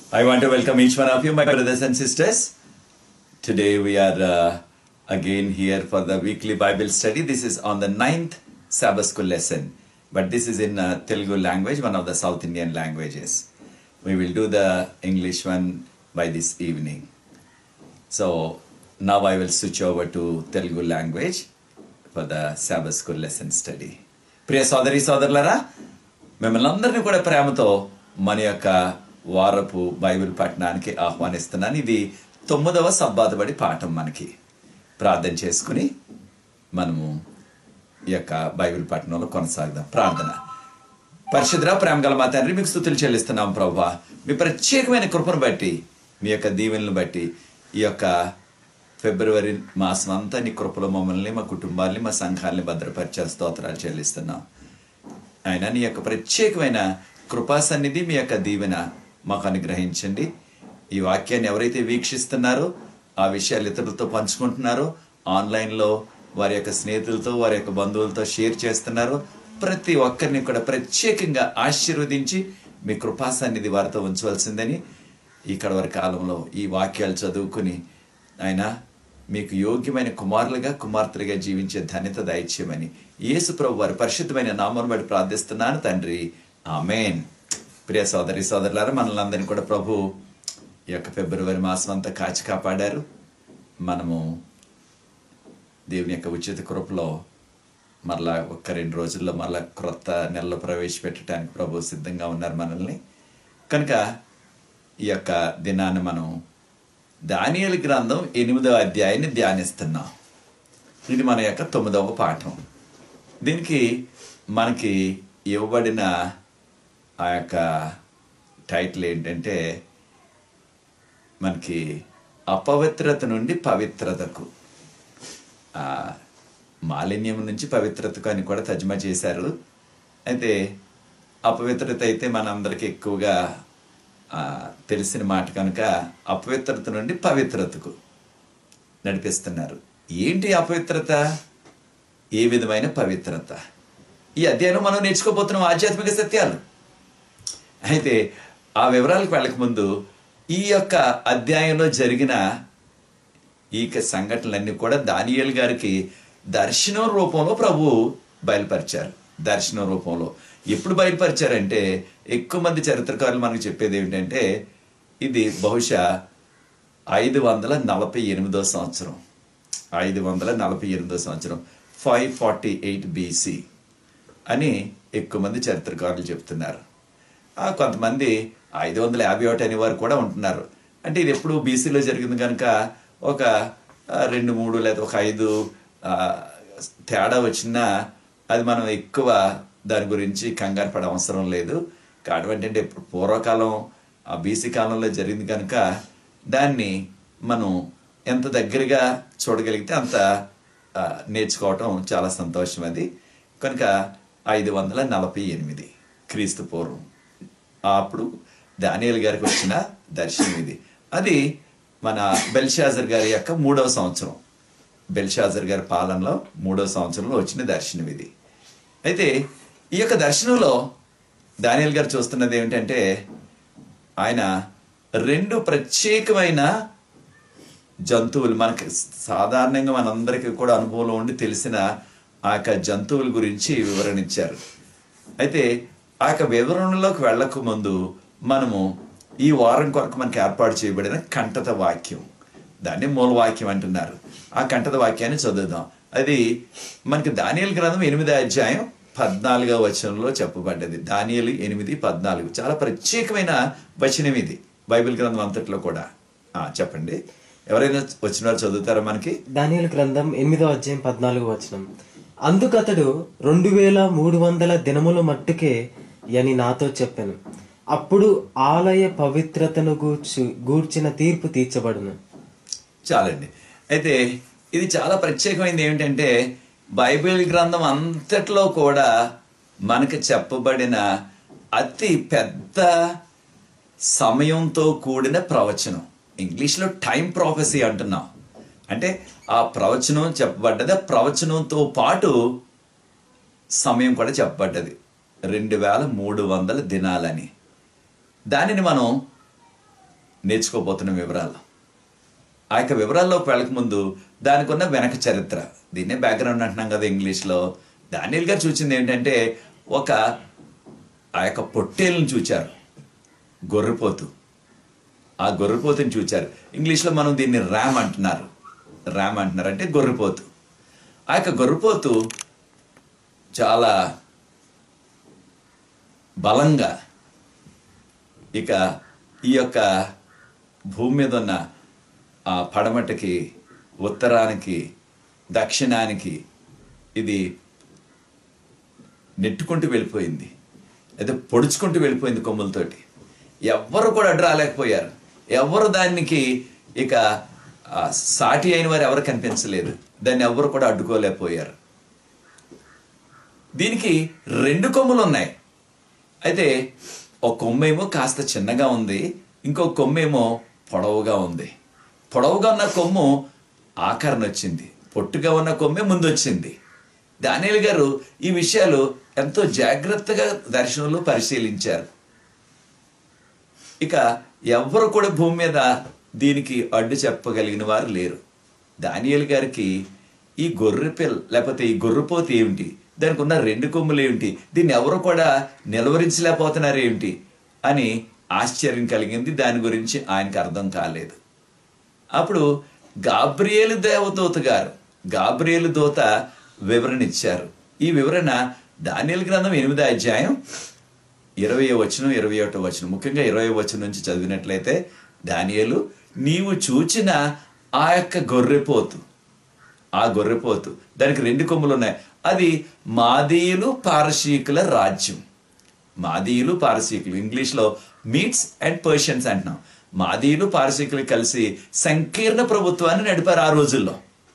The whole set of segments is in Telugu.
I want to welcome each one of you, my brothers and sisters. Today we are uh, again here for the weekly Bible study. This is on the ninth Sabbath school lesson, but this is in uh, Telugu language, one of the South Indian languages. We will do the English one by this evening. So now I will switch over to Telugu language for the Sabbath school lesson study. ప్రియ సోదరి సోదరులరా మిమ్మల్ని అందరినీ కూడా ప్రేమతో మన యొక్క వారపు బైబిల్ పట్టణానికి ఆహ్వానిస్తున్నాను ఇది తొమ్మిదవ సబ్బాతబడి పాఠం మనకి ప్రార్థన చేసుకుని మనము ఈ యొక్క బైబిల్ పట్టణంలో కొనసాగుదాం ప్రార్థన పరిశుద్ర ప్రేమ గల మా తండ్రి మీకు స్థుతులు చెల్లిస్తున్నాం ప్రభా మీ ప్రత్యేకమైన కృపను బట్టి మీ యొక్క దీవెనలను బట్టి ఈ యొక్క ఫిబ్రవరి మాసం అంతా నీ కృపలో మమ్మల్ని మా కుటుంబాన్ని మా సంఘాలని భద్రపరిచే స్తోత్రాలు చెల్లిస్తున్నాం ఆయన నీ యొక్క ప్రత్యేకమైన కృపా సన్నిధి మీ యొక్క దీవెన మాకు అనుగ్రహించండి ఈ వాక్యాన్ని ఎవరైతే వీక్షిస్తున్నారో ఆ విషయాలు ఇతరులతో పంచుకుంటున్నారో ఆన్లైన్లో వారి యొక్క స్నేహితులతో వారి యొక్క బంధువులతో షేర్ చేస్తున్నారో ప్రతి ఒక్కరిని కూడా ప్రత్యేకంగా ఆశీర్వదించి మీ కృపా సన్నిధి వారితో ఉంచవలసిందని ఇక్కడ వారి కాలంలో ఈ వాక్యాలు చదువుకుని ఆయన మీకు యోగ్యమైన కుమారులుగా కుమార్తెలుగా జీవించే ధన్యత దయచేయమని యేసు ప్రభు వారి పరిశుద్ధమైన నామం బట్టి ప్రార్థిస్తున్నాను తండ్రి ఆమెన్ ప్రియ సోదరి సోదరులారా మనల్ని అందరినీ కూడా ప్రభు ఈ యొక్క ఫిబ్రవరి మాసం అంతా కాచి కాపాడారు మనము దేవుని యొక్క ఉచిత కృపలో మరలా ఒక్క రెండు రోజుల్లో మరలా క్రొత్త నెలలో ప్రవేశపెట్టడానికి ప్రభు సిద్ధంగా ఉన్నారు మనల్ని కనుక ఈ యొక్క దినాన్ని మనం దానియలు గ్రంథం ఎనిమిదవ అధ్యాయాన్ని ధ్యానిస్తున్నాం ఇది మన యొక్క తొమ్మిదవ పాఠం దీనికి మనకి ఇవ్వబడిన ఆ యొక్క టైటిల్ ఏంటంటే మనకి అపవిత్రత నుండి పవిత్రతకు ఆ, మాలిన్యం నుంచి పవిత్రతకు అని కూడా తర్జుమా చేశారు అయితే అపవిత్రత అయితే మనందరికి ఎక్కువగా ఆ, తెలిసిన మాట కనుక అపవిత్రత నుండి పవిత్రతకు నడిపిస్తున్నారు ఏంటి అపవిత్రత ఏ విధమైన పవిత్రత ఈ అధ్యాయం మనం నేర్చుకోబోతున్నాం ఆధ్యాత్మిక సత్యాలు అయితే ఆ వివరాలకు వెళ్ళకముందు ఈ యొక్క అధ్యాయంలో జరిగిన ఈ యొక్క సంఘటనలన్నీ కూడా దానియేలు గారికి దర్శనం రూపంలో ప్రభు బయలుపరిచారు దర్శనం రూపంలో ఎప్పుడు బయలుపరిచారంటే ఎక్కువ మంది చరిత్రకారులు మనకు చెప్పేది ఏమిటంటే ఇది బహుశా ఐదు వందల నలభై ఎనిమిదో సంవత్సరం ఐదు వందల నలభై ఎనిమిదో సంవత్సరం ఫైవ్ ఫార్టీ ఎయిట్ బీసీ అని ఎక్కువ మంది చరిత్రకారులు చెప్తున్నారు ఆ, కొంతమంది ఐదు వందల యాభై ఒకటి అనే వారు కూడా ఉంటున్నారు అంటే ఇది ఎప్పుడు బీసీలో జరిగింది కనుక ఒక ఆ, రెండు మూడు లేదా ఒక ఐదు ఆ, తేడా వచ్చినా అది మనం ఎక్కువ దాని గురించి కంగారు పడే అవసరం లేదు కారణం ఏంటంటే ఇప్పుడు పూర్వకాలం ఆ బీసీ కాలంలో జరిగింది కనుక దాన్ని మనం ఎంత దగ్గరగా చూడగలిగితే అంత ఆ, నేర్చుకోవటం చాలా సంతోషం అది కనుక ఐదు వందల నలభై ఎనిమిది క్రీస్తు పూర్వం అప్పుడు దానియల్ గారికి వచ్చిన దర్శనం ఇది అది మన బెల్షాజర్ గారి యొక్క మూడవ సంవత్సరం బెల్షాజర్ గారి పాలనలో మూడవ సంవత్సరంలో వచ్చిన దర్శనం ఇది అయితే ఈ యొక్క దర్శనంలో దానియల్ గారు చూస్తున్నది ఏమిటంటే ఆయన రెండు ప్రత్యేకమైన జంతువులు మనకి సాధారణంగా మనందరికీ కూడా అనుభవంలో ఉండి తెలిసిన ఆ యొక్క జంతువుల గురించి వివరణ ఇచ్చారు అయితే ఆ యొక్క వివరణలోకి వెళ్ళక ముందు మనము ఈ వారం కొరకు మనకి ఏర్పాటు చేయబడిన కంటత వాక్యం దాన్ని మూల వాక్యం అంటున్నారు ఆ కంటత వాక్యాన్ని చదువుదాం అది మనకి దానియలు గ్రంథం ఎనిమిది అధ్యాయం పద్నాలుగవ వచనంలో చెప్పబడ్డది దానియలు ఎనిమిది పద్నాలుగు చాలా ప్రత్యేకమైన వచనం ఇది బైబిల్ గ్రంథం అంతట్లో కూడా ఆ, చెప్పండి ఎవరైనా వచ్చిన వారు చదువుతారా మనకి దానియలు గ్రంథం ఎనిమిదో అధ్యాయం పద్నాలుగు వచనం అందుకతడు రెండు వేల మూడు వందల దినముల మట్టుకే అని నాతో చెప్పాను అప్పుడు ఆలయ పవిత్రతను గూర్చి గూర్చిన తీర్పు తీర్చబడును చాలండి అయితే ఇది చాలా ప్రత్యేకమైనది ఏమిటంటే బైబిల్ గ్రంథం అంతట్లో కూడా మనకు చెప్పబడిన అతి పెద్ద సమయంతో కూడిన ప్రవచనం ఇంగ్లీష్లో టైం ప్రాఫెసీ అంటున్నాం అంటే ఆ ప్రవచనం చెప్పబడ్డది ఆ ప్రవచనంతో పాటు సమయం కూడా చెప్పబడ్డది రెండు వేల మూడు వందల దినాలని దానిని మనం నేర్చుకోబోతున్న వివరాలు ఆ యొక్క వివరాల్లోకి వెళ్ళకముందు దానికి ఉన్న వెనక చరిత్ర దీన్నే బ్యాక్గ్రౌండ్ అంటున్నాం కదా ఇంగ్లీష్లో దానియల్ గారు చూసింది ఏంటంటే ఒక ఆ యొక్క పొట్టేలను చూచారు గొర్రెపోతు ఆ గొర్రెపోతుని చూచారు ఇంగ్లీష్లో మనం దీన్ని ర్యామ్ అంటున్నారు ర్యామ్ అంటున్నారు అంటే గొర్రెపోతు ఆ యొక్క గొర్రెపోతు చాలా బలంగా ఇక ఈ యొక్క భూమి మీద ఉన్న ఆ పడమటికి ఉత్తరానికి దక్షిణానికి ఇది నెట్టుకుంటూ వెళ్ళిపోయింది అయితే పొడుచుకుంటూ వెళ్ళిపోయింది కొమ్ములతోటి ఎవ్వరు కూడా అడ్డు రాలేకపోయారు ఎవ్వరు దానికి ఇక ఆ, సాటి అయిన వారు ఎవరు కనిపించలేదు దాన్ని ఎవ్వరు కూడా అడ్డుకోలేకపోయారు దీనికి రెండు కొమ్ములు ఉన్నాయి అయితే ఒక కొమ్మేమో కాస్త చిన్నగా ఉంది ఇంకో కొమ్మేమో పొడవుగా ఉంది పొడవుగా ఉన్న కొమ్ము ఆకరణ వచ్చింది పొట్టుగా ఉన్న కొమ్మే ముందు వచ్చింది దానియల్ గారు ఈ విషయాలు ఎంతో జాగ్రత్తగా దర్శనంలో పరిశీలించారు ఇక ఎవ్వరు కూడా భూమి మీద దీనికి అడ్డు చెప్పగలిగిన వారు లేరు దానియల్ గారికి ఈ గొర్రె పిల్ల లేకపోతే ఈ గొర్రెపోత ఏమిటి దానికి ఉన్న రెండు కొమ్ములు ఏమిటి దీన్ని ఎవరు కూడా నిలవరించలేకపోతున్నారు ఏమిటి అని ఆశ్చర్యం కలిగింది దాని గురించి ఆయనకు అర్థం కాలేదు అప్పుడు గాబ్రియేలు దేవదూత గారు గాబ్రియేలు దూత వివరణ ఇచ్చారు ఈ వివరణ దానియల్ గ్రంథం ఎనిమిదో అధ్యాయం ఇరవై వచనం ఇరవై ఒకటో వచనం ముఖ్యంగా ఇరవై వచనం నుంచి చదివినట్లయితే దానియలు నీవు చూచిన ఆ యొక్క గొర్రెపోతు ఆ గొర్రెపోతు దానికి రెండు కొమ్ములు ఉన్నాయి అది మాదీయులు పారసీకుల రాజ్యం మాదీయులు పారసీకులు ఇంగ్లీష్లో మీట్స్ అండ్ పర్షియన్స్ అంటున్నాం మాదీయులు పారసీకులు కలిసి సంకీర్ణ ప్రభుత్వాన్ని నడిపారు ఆ రోజుల్లో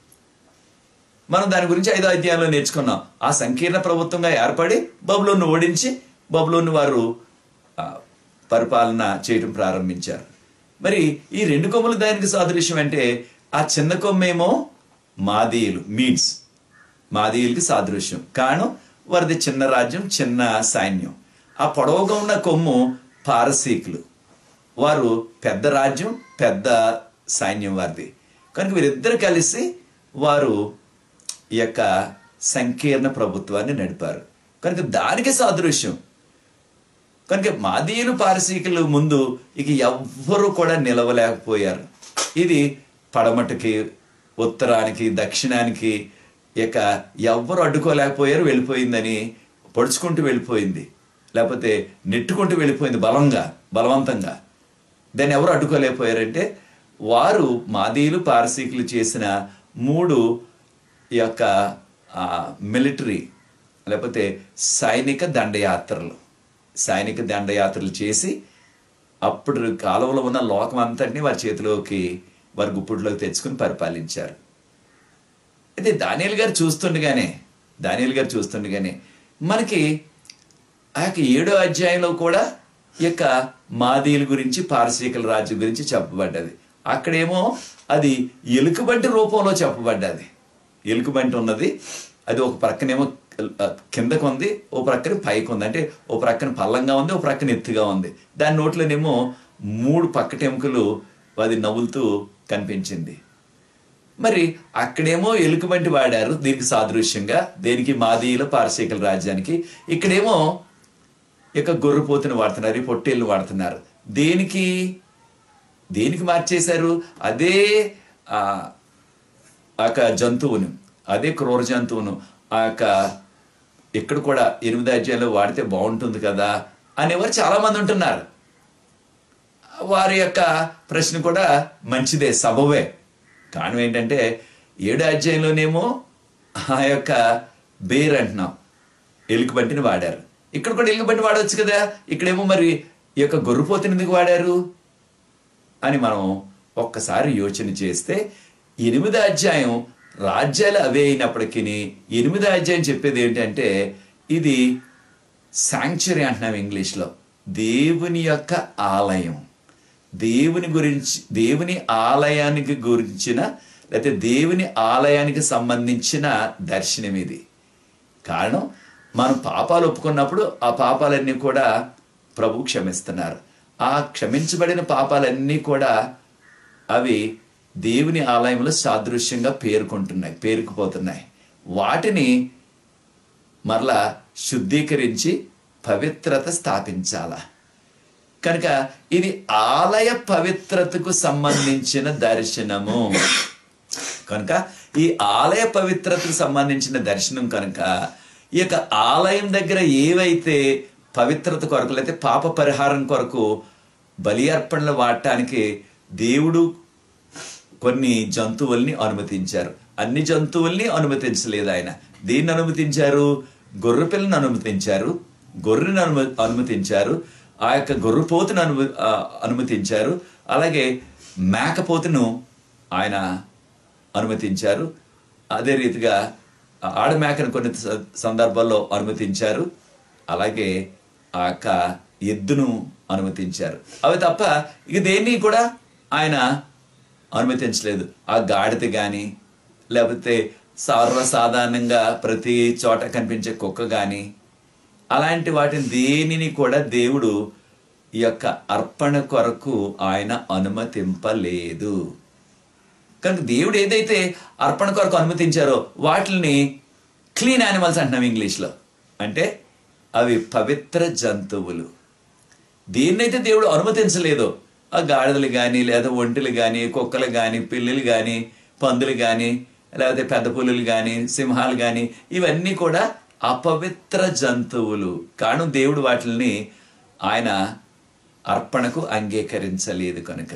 మనం దాని గురించి ఐదో అధ్యాయంలో నేర్చుకున్నాం ఆ సంకీర్ణ ప్రభుత్వంగా ఏర్పడి బబులోను ఓడించి బబులోను వారు ఆ, పరిపాలన చేయడం ప్రారంభించారు మరి ఈ రెండు కొమ్ములు దానికి సాదృశ్యం అంటే ఆ చిన్న కొమ్మేమో మాదీయులు మీడ్స్ మాదీయులకి సాదృశ్యం కారణం వారిది చిన్న రాజ్యం చిన్న సైన్యం ఆ పొడవుగా ఉన్న కొమ్ము పారసీకులు వారు పెద్ద రాజ్యం పెద్ద సైన్యం వారిది కనుక వీరిద్దరు కలిసి వారు ఈ యొక్క సంకీర్ణ ప్రభుత్వాన్ని నడిపారు కనుక దానికి సాదృశ్యం కనుక మాదీయులు పారసీకులు ముందు ఇక ఎవ్వరూ కూడా నిలవలేకపోయారు ఇది పడమటికి ఉత్తరానికి దక్షిణానికి ఇక ఎవ్వరు అడ్డుకోలేకపోయారు వెళ్ళిపోయిందని పొడుచుకుంటూ వెళ్ళిపోయింది లేకపోతే నెట్టుకుంటూ వెళ్ళిపోయింది బలంగా బలవంతంగా దాన్ని ఎవరు అడ్డుకోలేకపోయారంటే వారు మాదీయులు పారసీకులు చేసిన మూడు ఈ యొక్క మిలిటరీ లేకపోతే సైనిక దండయాత్రలు సైనిక దండయాత్రలు చేసి అప్పుడు కాలంలో ఉన్న లోకం అంతటిని వారి చేతిలోకి వారి గుప్పుడులోకి తెచ్చుకుని పరిపాలించారు అయితే దానియల్ గారు చూస్తుండగానే దానియల్ గారు చూస్తుండగానే మనకి ఆ యొక్క ఏడో అధ్యాయంలో కూడా ఈ యొక్క మాదీయుల గురించి పారసీకుల రాజ్యం గురించి చెప్పబడ్డది అక్కడేమో అది ఎలుకబంటి రూపంలో చెప్పబడ్డది ఎలుకబంటి ఉన్నది అది ఒక ప్రక్కనేమో ఆ, కిందకు ఉంది ఓ ప్రక్కన పైకి ఉంది అంటే ఓ ప్రక్కన పల్లంగా ఉంది ఓ ప్రక్కన ఎత్తుగా ఉంది దాని నోట్లోనేమో మూడు పక్కటెముకలు అది నవ్వులుతూ కనిపించింది మరి అక్కడేమో ఎలుకబంటి వాడారు దీనికి సాదృశ్యంగా దేనికి మాదీయుల పారసీకుల రాజ్యానికి ఇక్కడేమో ఇక గొర్రెపోతుని వాడుతున్నారు ఈ పొట్టేళ్ళు వాడుతున్నారు దేనికి దేనికి మార్చేశారు అదే ఆ ఆ యొక్క జంతువును అదే క్రూర జంతువును ఆ యొక్క ఇక్కడ కూడా ఎనిమిది అధ్యాయంలో వాడితే బాగుంటుంది కదా అనేవారు చాలా మంది ఉంటున్నారు వారి యొక్క ప్రశ్న కూడా మంచిదే సబవే కారణం ఏంటంటే ఏడు అధ్యాయంలోనేమో ఆ యొక్క బేర్ అంటున్నాం ఎలుకబంటిని వాడారు ఇక్కడ కూడా ఎలుకబంటి వాడవచ్చు కదా ఇక్కడేమో మరి ఈ యొక్క గొర్రెపోతుని ఎందుకు వాడారు అని మనం ఒక్కసారి యోచన చేస్తే ఎనిమిదో అధ్యాయం రాజ్యాలు అవే అయినప్పటికీ ఎనిమిదో అధ్యాయం చెప్పేది ఏంటంటే ఇది శాంక్చురీ అంటున్నాం ఇంగ్లీష్లో దేవుని యొక్క ఆలయం దేవుని గురించి దేవుని ఆలయానికి గురించిన లేకపోతే దేవుని ఆలయానికి సంబంధించిన దర్శనం ఇది కారణం మనం పాపాలు ఒప్పుకున్నప్పుడు ఆ పాపాలన్నీ కూడా ప్రభు క్షమిస్తున్నారు ఆ క్షమించబడిన పాపాలన్నీ కూడా అవి దేవుని ఆలయంలో సాదృశ్యంగా పేర్కొంటున్నాయి పేరుకుపోతున్నాయి వాటిని మరలా శుద్ధీకరించి పవిత్రత స్థాపించాల కనుక ఇది ఆలయ పవిత్రతకు సంబంధించిన దర్శనము కనుక ఈ ఆలయ పవిత్రతకు సంబంధించిన దర్శనం కనుక ఈ యొక్క ఆలయం దగ్గర ఏవైతే పవిత్రత కొరకు లేకపోతే పాప పరిహారం కొరకు బలి అర్పణలు వాడటానికి దేవుడు కొన్ని జంతువుల్ని అనుమతించారు అన్ని జంతువుల్ని అనుమతించలేదు ఆయన దీన్ని అనుమతించారు గొర్రె పిల్లని అనుమతించారు గొర్రెను అనుమ అనుమతించారు ఆ యొక్క గొర్రెపోతును అను ఆ, అనుమతించారు అలాగే మేకపోతును ఆయన అనుమతించారు అదే రీతిగా ఆ ఆడమేకను కొన్ని స- సందర్భాల్లో అనుమతించారు అలాగే ఆ యొక్క ఎద్దును అనుమతించారు అవి తప్ప ఇక దేన్ని కూడా ఆయన అనుమతించలేదు ఆ గాడిద కానీ లేకపోతే సర్వసాధారణంగా ప్రతి చోట కనిపించే కుక్క కానీ అలాంటి వాటిని దేనిని కూడా దేవుడు ఈ యొక్క అర్పణ కొరకు ఆయన అనుమతింపలేదు కనుక దేవుడు ఏదైతే అర్పణ కొరకు అనుమతించారో వాటిని క్లీన్ యానిమల్స్ అంటున్నాం ఇంగ్లీష్లో అంటే అవి పవిత్ర జంతువులు దేన్నైతే దేవుడు అనుమతించలేదో ఆ గాడిదలు కానీ లేదా ఒంటెలు కానీ కుక్కలు కానీ పిల్లులు కానీ పందులు కానీ లేకపోతే పెద్ద పులులు కానీ సింహాలు కానీ ఇవన్నీ కూడా అపవిత్ర జంతువులు కారణం దేవుడు వాటిని ఆయన అర్పణకు అంగీకరించలేదు కనుక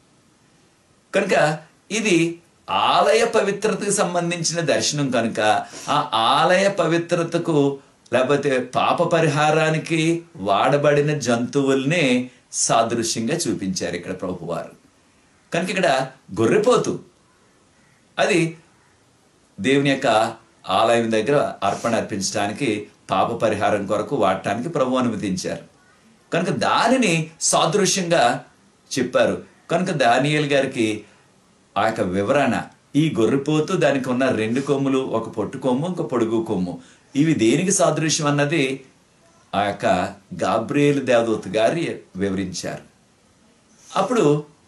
కనుక ఇది ఆలయ పవిత్రతకు సంబంధించిన దర్శనం కనుక ఆ ఆలయ పవిత్రతకు లేకపోతే పాప పరిహారానికి వాడబడిన జంతువుల్నే సాదృశ్యంగా చూపించారు ఇక్కడ ప్రభువారు కనుక ఇక్కడ గొర్రెపోతు అది దేవుని యొక్క ఆలయం దగ్గర అర్పణ అర్పించడానికి పాప పరిహారం కొరకు వాడటానికి ప్రభు అనుమతించారు కనుక దానిని సాదృశ్యంగా చెప్పారు కనుక దానియేల్ గారికి ఆ యొక్క వివరణ ఈ గొర్రెపోతు దానికి ఉన్న రెండు కొమ్ములు ఒక పొట్టు కొమ్ము ఒక పొడుగు కొమ్ము ఇవి దేనికి సాదృశ్యం అన్నది ఆ యొక్క గాబ్రియేలు దేవదూత గారి వివరించారు అప్పుడు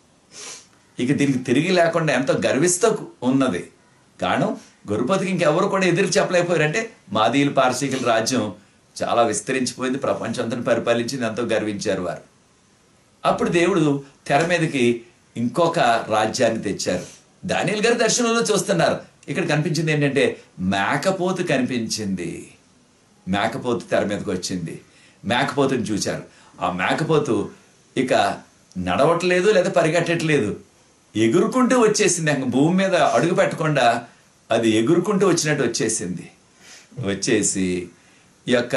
ఇక దీనికి తిరిగి లేకుండా ఎంతో గర్విస్తూ ఉన్నది కారణం గొర్రెపోతుకి ఇంకెవరు కూడా ఎదురు చెప్పలేకపోయారంటే మాదీయులు పారసీకుల రాజ్యం చాలా విస్తరించిపోయింది ప్రపంచం అంతా పరిపాలించింది ఎంతో గర్వించారు వారు అప్పుడు దేవుడు తెర మీదకి ఇంకొక రాజ్యాన్ని తెచ్చారు దానియల్ గారి దర్శనంలో చూస్తున్నారు ఇక్కడ కనిపించింది ఏంటంటే మేకపోతు కనిపించింది మేకపోతు తెర మీదకి వచ్చింది మేకపోతుని చూశారు ఆ మేకపోతు ఇక నడవట్లేదు లేదా పరిగెట్టట్లేదు ఎగురుకుంటూ వచ్చేసింది ఇంక భూమి మీద అడుగు పెట్టకుండా అది ఎగురుకుంటూ వచ్చినట్టు వచ్చేసింది వచ్చేసి ఈ యొక్క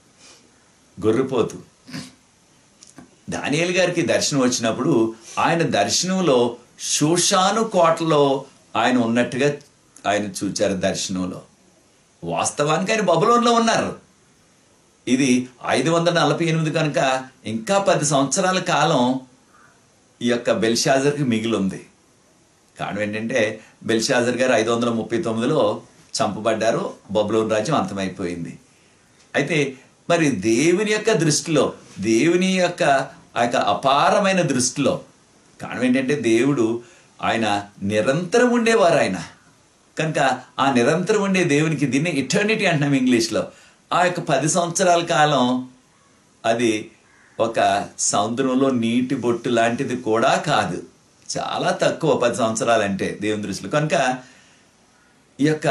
గొర్రెపోతు దానియేలు గారికి దర్శనం వచ్చినప్పుడు ఆయన దర్శనంలో షూషాను కోటలో ఆయన ఉన్నట్టుగా ఆయన చూచారు దర్శనంలో వాస్తవానికి ఆయన బబులోన్లో ఉన్నారు ఇది ఐదు వందల నలభై ఎనిమిది కనుక ఇంకా పది సంవత్సరాల కాలం ఈ యొక్క బెల్షాజర్కి మిగిలి ఉంది కారణం ఏంటంటే బెల్షాజర్ గారు ఐదు వందల ముప్పై తొమ్మిదిలో చంపబడ్డారు బబులోన్ రాజ్యం అంతమైపోయింది అయితే మరి దేవుని యొక్క దృష్టిలో దేవుని యొక్క ఆ యొక్క అపారమైన దృష్టిలో కారణం ఏంటంటే దేవుడు ఆయన నిరంతరం ఉండేవారు ఆయన కనుక ఆ నిరంతరం ఉండే దేవునికి దీన్ని ఇటర్నిటీ అంటున్నాం ఇంగ్లీష్లో ఆ యొక్క పది సంవత్సరాల కాలం అది ఒక సముద్రంలో నీటి బొట్టు లాంటిది కూడా కాదు చాలా తక్కువ పది సంవత్సరాలు అంటే దేవుని దృష్టిలో కనుక ఈ యొక్క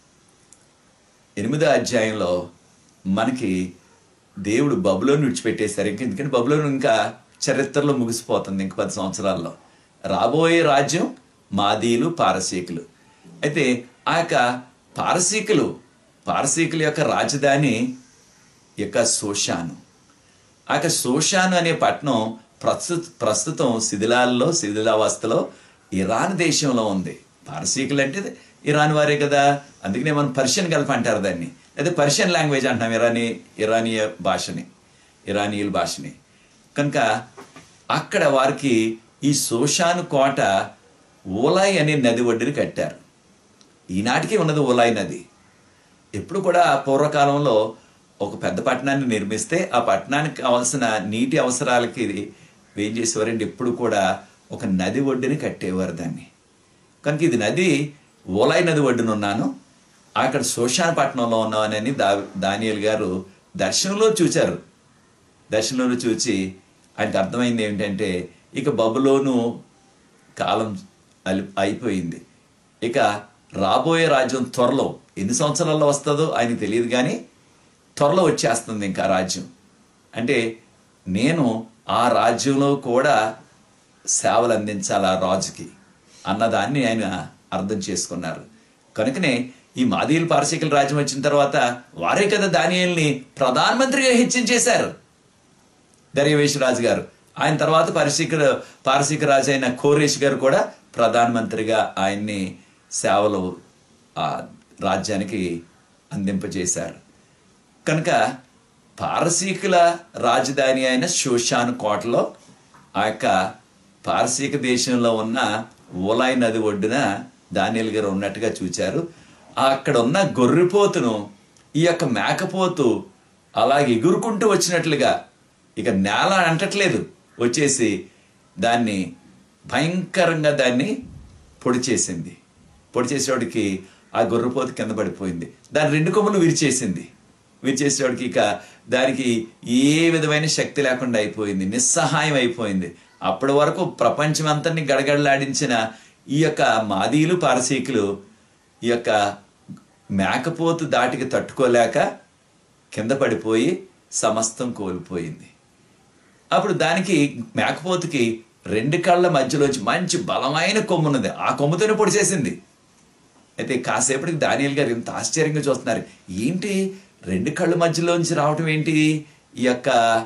ఎనిమిదో అధ్యాయంలో మనకి దేవుడు బబులోని విడిచిపెట్టేశారు ఇంక ఎందుకంటే బబులోను ఇంకా చరిత్రలో ముగిసిపోతుంది ఇంక పది సంవత్సరాల్లో రాబోయే రాజ్యం మాదీలు పారసీకులు అయితే ఆ యొక్క పారసీకులు పారసీకుల యొక్క రాజధాని యొక్క సోషాను ఆ యొక్క సోషాను అనే పట్టణం ప్రస్తుత ప్రస్తుతం శిథిలాల్లో శిథిలావస్థలో ఇరాన్ దేశంలో ఉంది పారసీకులు అంటే ఇరాన్ వారే కదా అందుకనే మనం పర్షియన్ గల్ఫ్ అంటారు దాన్ని లేదా పర్షియన్ లాంగ్వేజ్ అంటున్నాం ఇరానీ ఇరానీయ భాషని ఇరానీయుల భాషని కనుక అక్కడ వారికి ఈ సోషాను కోట ఓలాయ్ అనే నది ఒడ్డుని కట్టారు ఈనాటికి ఉన్నది ఓలాయ్ నది ఎప్పుడు కూడా పూర్వకాలంలో ఒక పెద్ద పట్టణాన్ని నిర్మిస్తే ఆ పట్టణానికి కావాల్సిన నీటి అవసరాలకి ఏం చేసేవారంటే ఎప్పుడు కూడా ఒక నది ఒడ్డుని కట్టేవారు దాన్ని కనుక ఇది నది ఓలాయి నది ఒడ్డున ఉన్నాను అక్కడ శోషానపట్నంలో ఉన్నానని దా దానియల్ గారు దర్శనంలో చూచారు దర్శనంలో చూచి ఆయనకు అర్థమైంది ఏమిటంటే ఇక బబులోను కాలం అలి అయిపోయింది ఇక రాబోయే రాజ్యం త్వరలో ఎన్ని సంవత్సరాల్లో వస్తుందో ఆయనకు తెలియదు కానీ త్వరలో వచ్చేస్తుంది ఇంకా రాజ్యం అంటే నేను ఆ రాజ్యంలో కూడా సేవలు అందించాలి ఆ రాజుకి అన్నదాన్ని ఆయన అర్థం చేసుకున్నారు కనుకనే ఈ మాదీయుల పారసీకుల రాజ్యం వచ్చిన తర్వాత వారే కదా దానియల్ని ప్రధానమంత్రిగా హెచ్చించేశారు దర్యవేష్ రాజు గారు ఆయన తర్వాత పారసీక పారసీక రాజు అయిన కోరేష్ గారు కూడా ప్రధానమంత్రిగా ఆయన్ని సేవలు ఆ రాజ్యానికి అందింపజేశారు కనుక పారసీకుల రాజధాని అయిన షోషాను కోటలో ఆ యొక్క పారసీక దేశంలో ఉన్న ఓలాయి నది ఒడ్డున దానియల్ గారు ఉన్నట్టుగా చూచారు అక్కడ ఉన్న గొర్రెపోతును ఈ యొక్క మేకపోతు అలా ఎగురుకుంటూ వచ్చినట్లుగా ఇక నేల అంటట్లేదు వచ్చేసి దాన్ని భయంకరంగా దాన్ని పొడి చేసింది పొడి చేసేవాడికి ఆ గొర్రెపోతు కింద పడిపోయింది దాని రెండు కొమ్ములు విరిచేసింది విరిచేసేవాడికి ఇక దానికి ఏ విధమైన శక్తి లేకుండా అయిపోయింది నిస్సహాయం అయిపోయింది అప్పటి వరకు ప్రపంచం అంతని గడగడలాడించిన ఈ యొక్క మాదీలు పారసీకులు ఈ యొక్క మేకపోతు దాటికి తట్టుకోలేక కింద పడిపోయి సమస్తం కోల్పోయింది అప్పుడు దానికి మేకపోతుకి రెండు కళ్ళ మధ్యలోంచి మంచి బలమైన కొమ్మున్నది ఆ కొమ్ముతోనే పొడిచేసింది అయితే కాసేపటికి దానియల్ గారు ఇంత ఆశ్చర్యంగా చూస్తున్నారు ఏంటి రెండు కళ్ళ మధ్యలోంచి రావటం ఏంటి ఈ యొక్క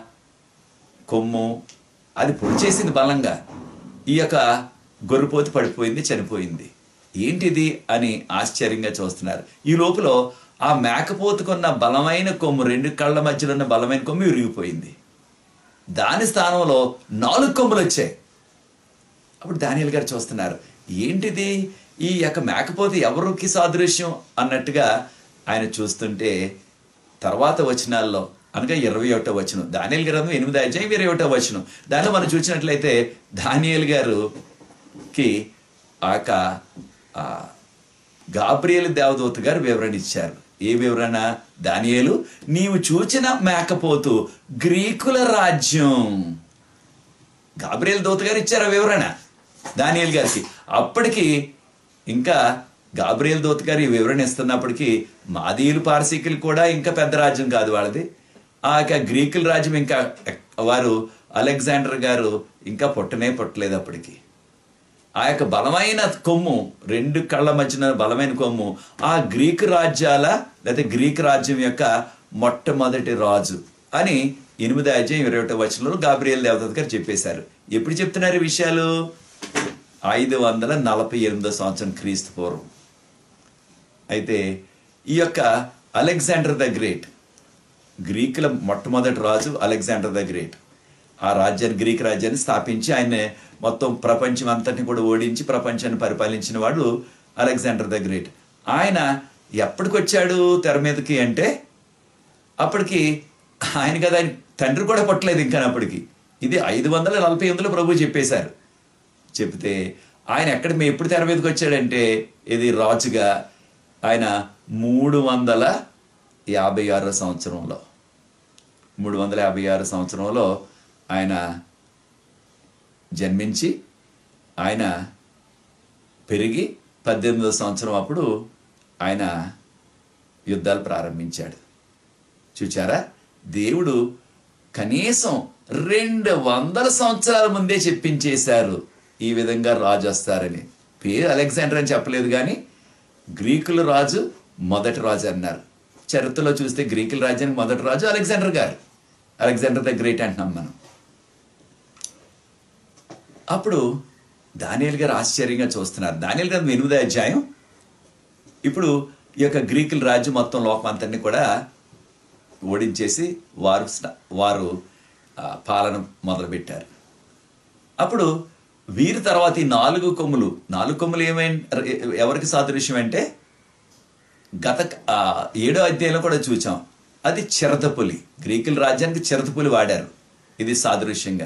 కొమ్ము అది పొడిచేసింది బలంగా ఈ యొక్క గొర్రెపోతు పడిపోయింది చనిపోయింది ఏంటిది అని ఆశ్చర్యంగా చూస్తున్నారు ఈ లోపల ఆ మేకపోతుకున్న బలమైన కొమ్ము రెండు కళ్ళ మధ్యలో ఉన్న బలమైన కొమ్ము విరిగిపోయింది దాని స్థానంలో నాలుగు కొమ్ములు వచ్చాయి అప్పుడు దానియల్ గారు చూస్తున్నారు ఏంటిది ఈ యొక్క మేకపోతే ఎవరికి సాదృశ్యం అన్నట్టుగా ఆయన చూస్తుంటే తర్వాత వచనాల్లో అనగా ఇరవై ఒకటో వచనం దానియల్ గ్రంథం ఎనిమిది అధ్యాయం ఇరవై ఒకటో వచనం దానిలో మనం చూసినట్లయితే దానియల్ గారుకి ఆ యొక్క ఆ, గాబ్రియల్ దేవదూత గారు వివరణ ఇచ్చారు ఏ వివరణ దానియేలు నీవు చూచిన మేకపోతు గ్రీకుల రాజ్యం గాబ్రియల్ దూత గారు ఇచ్చారు ఆ వివరణ దానియల్ గారికి అప్పటికి ఇంకా గాబ్రియల్ దూత గారు ఈ వివరణ ఇస్తున్నప్పటికీ మాదీయులు పారసీకులు కూడా ఇంకా పెద్ద రాజ్యం కాదు వాళ్ళది ఆ యొక్క గ్రీకుల రాజ్యం ఇంకా వారు అలెగ్జాండర్ గారు ఇంకా పుట్టనే పుట్టలేదు అప్పటికి ఆ యొక్క బలమైన కొమ్ము రెండు కళ్ళ మధ్యన బలమైన కొమ్ము ఆ గ్రీక్ రాజ్యాల లేదా గ్రీక్ రాజ్యం యొక్క మొట్టమొదటి రాజు అని ఎనిమిది అధ్యాయం ఇరవై ఒకటో వచనంలో గాబ్రియల్ దేవదత్ గారు చెప్పేశారు ఎప్పుడు చెప్తున్నారు ఈ విషయాలు ఐదు వందల నలభై ఎనిమిదో సంవత్సరం క్రీస్తు పూర్వం అయితే ఈ యొక్క అలెగ్జాండర్ ద గ్రేట్ గ్రీకుల మొట్టమొదటి రాజు అలెగ్జాండర్ ద గ్రేట్ ఆ రాజ్యాన్ని గ్రీక్ రాజ్యాన్ని స్థాపించి ఆయన మొత్తం ప్రపంచం అంతటిని కూడా ఓడించి ప్రపంచాన్ని పరిపాలించిన వాడు అలెగ్జాండర్ ద గ్రేట్ ఆయన ఎప్పటికి వచ్చాడు తెర మీదకి అంటే అప్పటికి ఆయన కదా ఆయన తండ్రి కూడా పుట్టలేదు ఇంకా అప్పటికి ఇది ఐదు వందల నలభై ఎనిమిదిలో ప్రభు చెప్పేశారు చెప్తే ఆయన ఎక్కడ మేము ఎప్పుడు తెర మీదకి వచ్చాడంటే ఇది రాజుగా ఆయన మూడు వందల యాభై ఆరో సంవత్సరంలో మూడు వందల యాభై ఆరు సంవత్సరంలో ఆయన జన్మించి ఆయన పెరిగి పద్దెనిమిదో సంవత్సరం అప్పుడు ఆయన యుద్ధాలు ప్రారంభించాడు చూచారా దేవుడు కనీసం రెండు వందల సంవత్సరాల ముందే చెప్పించేశారు ఈ విధంగా రాజు వస్తారని పేరు అలెగ్జాండర్ అని చెప్పలేదు కానీ గ్రీకుల రాజు మొదటి రాజు అన్నారు చరిత్రలో చూస్తే గ్రీకుల రాజ్యానికి మొదటి రాజు అలెగ్జాండర్ గారు అలెగ్జాండర్ ద గ్రేట్ అంటున్నాం మనం అప్పుడు దానియల్ గారు ఆశ్చర్యంగా చూస్తున్నారు దానియల్ గారు ఎనిమిదో అధ్యాయం ఇప్పుడు ఈ యొక్క గ్రీకుల రాజ్యం మొత్తం లోకం అంతటిని కూడా ఓడించేసి వారు స్ట- వారు ఆ, పాలన మొదలుపెట్టారు అప్పుడు వీరి తర్వాత ఈ నాలుగు కొమ్ములు నాలుగు కొమ్ములు ఏమై ఎవరికి సాదృశ్యం అంటే గత ఆ, ఏడో అధ్యాయంలో కూడా చూచాం అది చిరతపులి గ్రీకుల రాజ్యానికి చిరతపులి వాడారు ఇది సాదృశ్యంగా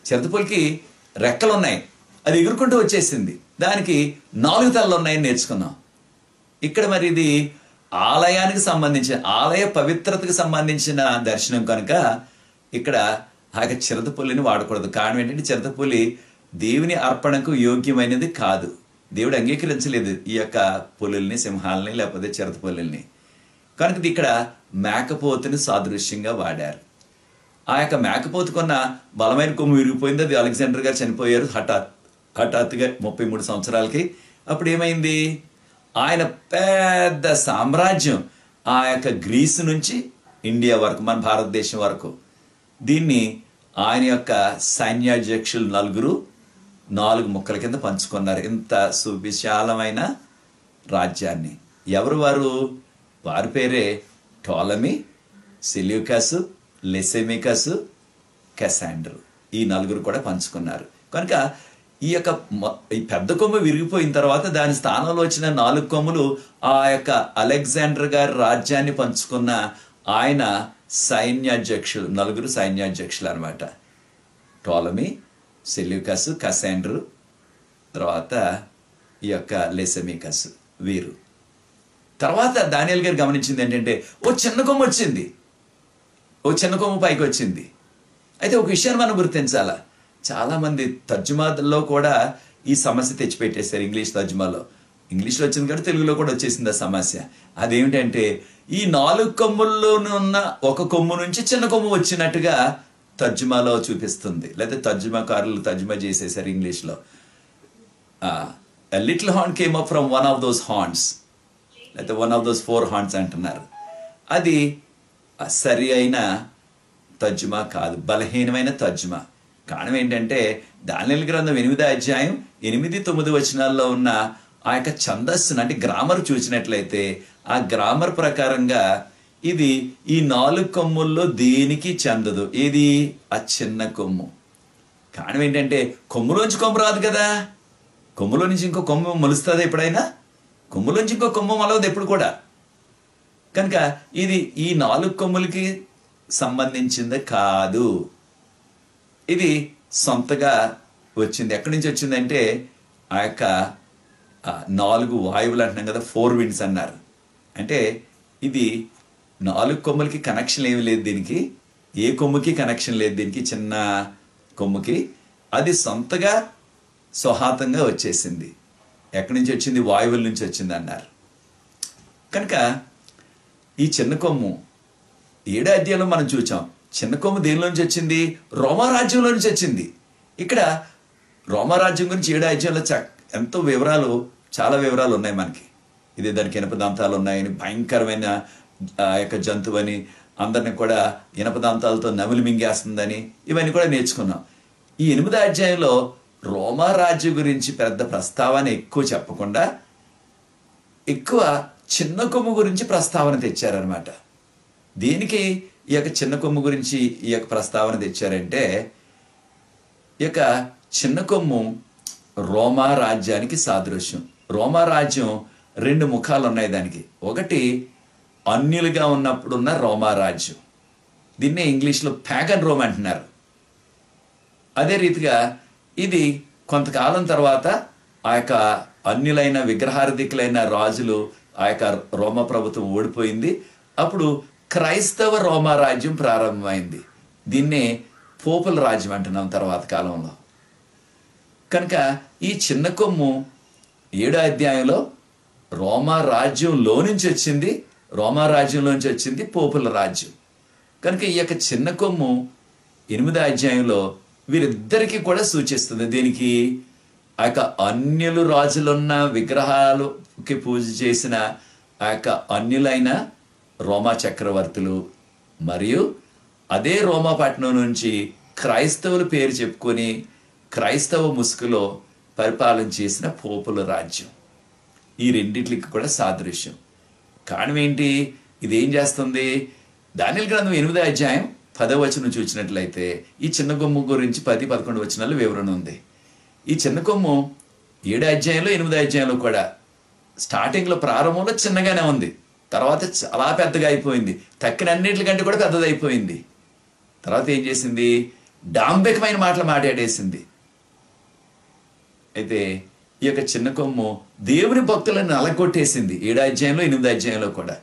చిరుతపులికి రెక్కలు ఉన్నాయి అది ఎగురుకుంటూ వచ్చేసింది దానికి నాలుగు తలలు ఉన్నాయని నేర్చుకున్నాం ఇక్కడ మరి ఇది ఆలయానికి సంబంధించిన ఆలయ పవిత్రతకు సంబంధించిన దర్శనం కనుక ఇక్కడ ఆ యొక్క చిరతపుల్లిని వాడకూడదు కారణం ఏంటంటే చిరతపులి దేవుని అర్పణకు యోగ్యమైనది కాదు దేవుడు అంగీకరించలేదు ఈ యొక్క పులుల్ని సింహాలని లేకపోతే చిరతపుల్లిని కనుక ఇది ఇక్కడ మేకపోతుని సాదృశ్యంగా వాడారు ఆ యొక్క మేకపోతుకున్న బలమైన కొమ్ము విరిగిపోయింది అది అలెగ్జాండర్ గారు చనిపోయారు హఠాత్ హఠాత్తుగా ముప్పై మూడు సంవత్సరాలకి అప్పుడు ఏమైంది ఆయన పెద్ద సామ్రాజ్యం ఆ యొక్క గ్రీస్ నుంచి ఇండియా వరకు మన భారతదేశం వరకు దీన్ని ఆయన యొక్క సైన్యాధ్యక్షులు నలుగురు నాలుగు ముక్కల కింద పంచుకున్నారు ఇంత సువిశాలమైన రాజ్యాన్ని ఎవరు వారు వారి పేరే టోలమీ సెల్యూకస్ లెసెమికస్ కెసాండ్రు ఈ నలుగురు కూడా పంచుకున్నారు కనుక ఈ యొక్క మ- ఈ పెద్ద కొమ్ము విరిగిపోయిన తర్వాత దాని స్థానంలో వచ్చిన నాలుగు కొమ్ములు ఆ యొక్క అలెగ్జాండర్ గారి రాజ్యాన్ని పంచుకున్న ఆయన సైన్యాధ్యక్షులు నలుగురు సైన్యాధ్యక్షులు అనమాట టోలమీ సెల్యూకస్ కసాండ్రు తర్వాత ఈ యొక్క లెసమికస్ వీరు తర్వాత దానియల్ గారు గమనించింది ఏంటంటే ఓ చిన్న కొమ్ము వచ్చింది ఓ చిన్న కొమ్ము పైకి వచ్చింది అయితే ఒక విషయాన్ని మనం గుర్తించాలా చాలా మంది తర్జుమాలో కూడా ఈ సమస్య తెచ్చిపెట్టేశారు ఇంగ్లీష్ తర్జుమాలో ఇంగ్లీష్లో వచ్చింది కాబట్టి తెలుగులో కూడా వచ్చేసింది ఆ సమస్య అదేమిటంటే ఈ నాలుగు కొమ్ముల్లోనూ ఉన్న ఒక కొమ్ము నుంచి చిన్న కొమ్ము వచ్చినట్టుగా తర్జుమాలో చూపిస్తుంది లేదా తర్జుమాకారులు తర్జుమా చేసేసారు ఇంగ్లీష్లో little horn came up from one of those horns లేకపోతే one of those four horns అంటున్నారు అది ఆ సరి అయిన తర్జుమా కాదు బలహీనమైన తర్జుమా కారణం ఏంటంటే దానిల గ్రంథం ఎనిమిదో అధ్యాయం ఎనిమిది తొమ్మిది వచనాల్లో ఉన్న ఆ యొక్క ఛందస్సును అంటే గ్రామర్ చూసినట్లయితే ఆ గ్రామర్ ప్రకారంగా ఇది ఈ నాలుగు కొమ్ముల్లో దేనికి చెందదు ఏది ఆ చిన్న కొమ్ము కారణం ఏంటంటే కొమ్ములోంచి కొమ్ము రాదు కదా కొమ్ములో నుంచి ఇంకో కొమ్ము మొలుస్తుందా ఎప్పుడైనా కొమ్ములోంచి ఇంకో కొమ్ము మొలవదు ఎప్పుడు కూడా కనుక ఇది ఈ నాలుగు కొమ్ములకి సంబంధించింది కాదు ఇది సొంతగా వచ్చింది ఎక్కడి నుంచి వచ్చిందంటే ఆ యొక్క ఆ, నాలుగు వాయువులు అంటున్నాం కదా ఫోర్ విండ్స్ అన్నారు అంటే ఇది నాలుగు కొమ్ములకి కనెక్షన్ ఏమి లేదు దీనికి ఏ కొమ్ముకి కనెక్షన్ లేదు దీనికి చిన్న కొమ్ముకి అది సొంతగా స్వహాతంగా వచ్చేసింది ఎక్కడి నుంచి వచ్చింది వాయువుల నుంచి వచ్చింది అన్నారు కనుక ఈ చిన్న కొమ్ము ఏడో అధ్యాయంలో మనం చూచాం చిన్న కొమ్ము దేనిలోంచి వచ్చింది రోమారాజ్యంలో నుంచి వచ్చింది ఇక్కడ రోమారాజ్యం గురించి ఏడో అధ్యాయంలో చ ఎంతో వివరాలు చాలా వివరాలు ఉన్నాయి మనకి ఇది దానికి ఇనప దంతాలు ఉన్నాయని భయంకరమైన ఆ యొక్క జంతువు అని అందరిని కూడా ఇనప దంతాలతో నమిలి మింగేస్తుందని ఇవన్నీ కూడా నేర్చుకున్నాం ఈ ఎనిమిదో అధ్యాయంలో రోమారాజ్యం గురించి పెద్ద ప్రస్తావన ఎక్కువ చెప్పకుండా ఎక్కువ చిన్న కొమ్ము గురించి ప్రస్తావన తెచ్చారనమాట దీనికి ఈ యొక్క చిన్న కొమ్ము గురించి ఈ యొక్క ప్రస్తావన తెచ్చారంటే ఈ యొక్క చిన్న కొమ్ము రోమా రాజ్యానికి సాదృశ్యం రోమా రాజ్యం రెండు ముఖాలు ఉన్నాయి దానికి ఒకటి అన్యులుగా ఉన్నప్పుడు ఉన్న రోమా రాజ్యం దీన్నే ఇంగ్లీష్లో ప్యాగన్ రోమ్ అంటున్నారు అదే రీతిగా ఇది కొంతకాలం తర్వాత ఆ యొక్క అన్యులైన విగ్రహారధికులైన రాజులు ఆ యొక్క రోమ ప్రభుత్వం ఓడిపోయింది అప్పుడు క్రైస్తవ రోమా రాజ్యం ప్రారంభమైంది దీన్నే పోపుల రాజ్యం అంటున్నాం తర్వాత కాలంలో కనుక ఈ చిన్న కొమ్ము ఏడో అధ్యాయంలో రోమా రాజ్యంలో నుంచి వచ్చింది రోమా రాజ్యంలోంచి వచ్చింది పోపుల రాజ్యం కనుక ఈ యొక్క చిన్న కొమ్ము ఎనిమిదో అధ్యాయంలో వీరిద్దరికీ కూడా సూచిస్తుంది దీనికి ఆ యొక్క అన్యులు రాజులున్న విగ్రహాలకి పూజ చేసిన ఆ యొక్క అన్యులైన రోమా చక్రవర్తులు మరియు అదే రోమాపట్నం నుంచి క్రైస్తవుల పేరు చెప్పుకొని క్రైస్తవ ముసుగులో పరిపాలన చేసిన పోపుల రాజ్యం ఈ రెండింటికి కూడా సాదృశ్యం కారణం ఏంటి ఇది ఏం చేస్తుంది దానిల గ్రంథం ఎనిమిదో అధ్యాయం పదో వచనం చూసినట్లయితే ఈ చిన్న కొమ్ము గురించి పది పదకొండు వచనాలు వివరణ ఉంది ఈ చిన్న కొమ్ము ఏడో అధ్యాయంలో ఎనిమిదో అధ్యాయంలో కూడా స్టార్టింగ్లో ప్రారంభంలో చిన్నగానే ఉంది తర్వాత చాలా పెద్దగా అయిపోయింది తక్కిన అన్నిటికంటే కూడా పెద్దదైపోయింది తర్వాత ఏం చేసింది డాంబికమైన మాటలు మాట్లాడేసింది అయితే ఈ యొక్క చిన్న కొమ్ము దేవుని భక్తులను నలగొట్టేసింది ఏడో అధ్యాయంలో ఎనిమిదో అధ్యాయంలో కూడా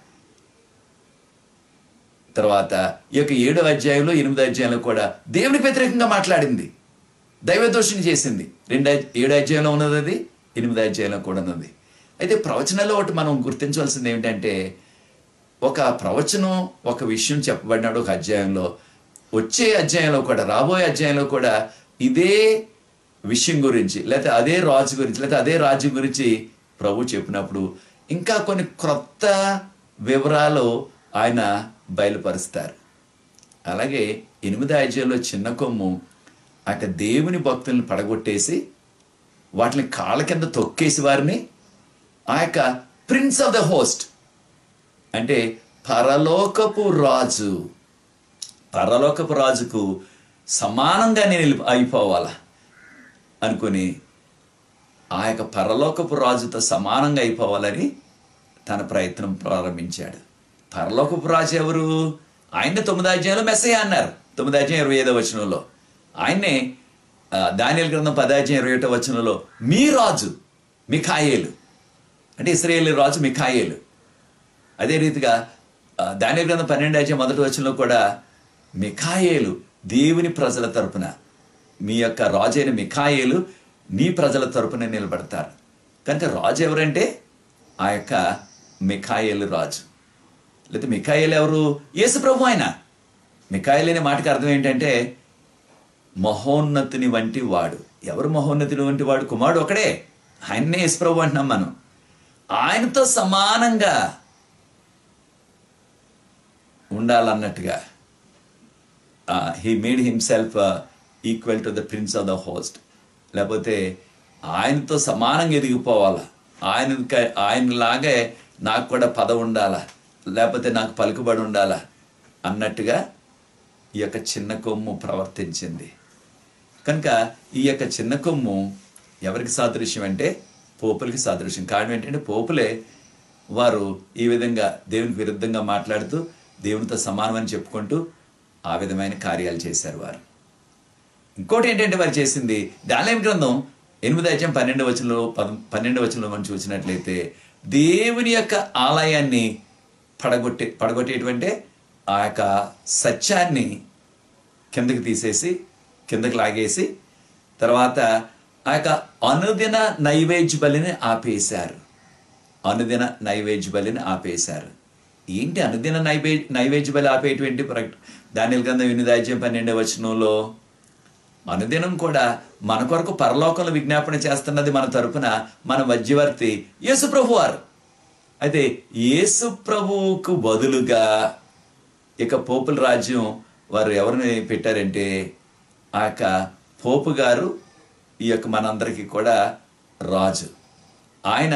తర్వాత ఈ యొక్క ఏడో అధ్యాయంలో ఎనిమిదో అధ్యాయంలో కూడా దేవునికి వ్యతిరేకంగా మాట్లాడింది దైవదోషిని చేసింది రెండు అధ్య- ఏడో అధ్యాయంలో ఉన్నది అది ఎనిమిదో అధ్యాయంలో కూడా ఉన్నది అయితే ప్రవచనాల్లో ఒకటి మనం గుర్తించవలసింది ఏమిటంటే ఒక ప్రవచనం ఒక విషయం చెప్పబడినాడు ఒక అధ్యాయంలో వచ్చే అధ్యాయంలో కూడా రాబోయే అధ్యాయంలో కూడా ఇదే విషయం గురించి లేకపోతే అదే రాజు గురించి లేకపోతే అదే రాజ్యం గురించి ప్రభు చెప్పినప్పుడు ఇంకా కొన్ని క్రొత్త వివరాలు ఆయన బయలుపరుస్తారు అలాగే ఎనిమిదో అధ్యాయంలో చిన్న కొమ్ము ఆ యొక్క దేవుని భక్తుల్ని పడగొట్టేసి వాటిని కాళ్ళ కింద తొక్కేసి వారిని ఆ యొక్క ప్రిన్స్ ఆఫ్ ద హోస్ట్ అంటే పరలోకపు రాజు పరలోకపు రాజుకు సమానంగా నేను వెళ్ళి- అయిపోవాలా అనుకుని ఆ యొక్క పరలోకపు రాజుతో సమానంగా అయిపోవాలని తన ప్రయత్నం ప్రారంభించాడు పరలోకపు రాజు ఎవరు ఆయన్ని తొమ్మిది అధ్యాయంలో మెస్సయ్య అన్నారు తొమ్మిది అధ్యాయం ఇరవై ఐదో వచనంలో ఆయన్నే దానియల్ గ్రంథం పదాధ్యాయం ఇరవై ఒకటో వచనంలో మీ రాజు మిఖాయేలు అంటే ఇస్రాయేల్ రాజు మిఖాయేలు అదే రీతిగా ఆ, దానియల్ గ్రంథం పన్నెండు అధ్యాయం మొదటి వచనంలో కూడా మిఖాయేలు దేవుని ప్రజల తరపున మీ యొక్క రాజు అయిన మిఖాయేలు నీ ప్రజల తరపున నిలబడతారు కనుక రాజు ఎవరంటే ఆ యొక్క మిఖాయేలు రాజు లేకపోతే మిఖాయేలు ఎవరు యేసు ప్రభు ఆయన మిఖాయేలు అనే మాటకి అర్థం ఏంటంటే మహోన్నతుని వంటి వాడు ఎవరు మహోన్నతుని వంటి వాడు కుమారుడు ఒకడే ఆయన్నే యేసు ప్రభు అంటున్నాం మనం ఆయనతో సమానంగా ఉండాలన్నట్టుగా he made himself equal to the prince of the host లేకపోతే ఆయనతో సమానంగా ఎదిగిపోవాలా ఆయన ఆయనలాగే నాకు కూడా పదవి ఉండాలా లేకపోతే నాకు పలుకుబడి ఉండాలా అన్నట్టుగా ఈ యొక్క చిన్న కొమ్ము ప్రవర్తించింది కనుక ఈ యొక్క చిన్న కొమ్ము ఎవరికి సాదృశ్యం అంటే పోపులకి సాదృశ్యం కారణం ఏంటంటే పోపులే వారు ఈ విధంగా దేవునికి విరుద్ధంగా మాట్లాడుతూ దేవునితో సమానమని చెప్పుకుంటూ ఆ విధమైన కార్యాలు చేశారు వారు ఇంకోటి ఏంటంటే వారు చేసింది దానిలేమి గ్రంథం ఎనిమిది అధ్యాయం పన్నెండు వచనంలో పద పన్నెండు వచనంలో మనం చూసినట్లయితే దేవుని యొక్క ఆలయాన్ని పడగొట్టే పడగొట్టేటువంటి ఆ యొక్క సత్యాన్ని కిందకి తీసేసి కిందకి లాగేసి తర్వాత ఆ యొక్క అనుదిన నైవేద్య బలిని ఆపేశారు అనుదిన నైవేద్య బలిని ఆపేశారు ఏంటి అనుదిన నైవే నైవేద్య బలి ఆపేటువంటి ప్రకట దానిల గ్రంథం ఎనిమిది అధ్యాయం పన్నెండవ వచనంలో అనుదినం కూడా మన కొరకు పరలోకంలో విజ్ఞాపన చేస్తున్నది మన తరపున మన మధ్యవర్తి యేసు ప్రభు వారు అయితే యేసు ప్రభువుకు బదులుగా ఇక పోపుల రాజ్యం వారు ఎవరిని పెట్టారంటే ఆ యొక్క పోపు గారు ఈ యొక్క మనందరికీ కూడా రాజు ఆయన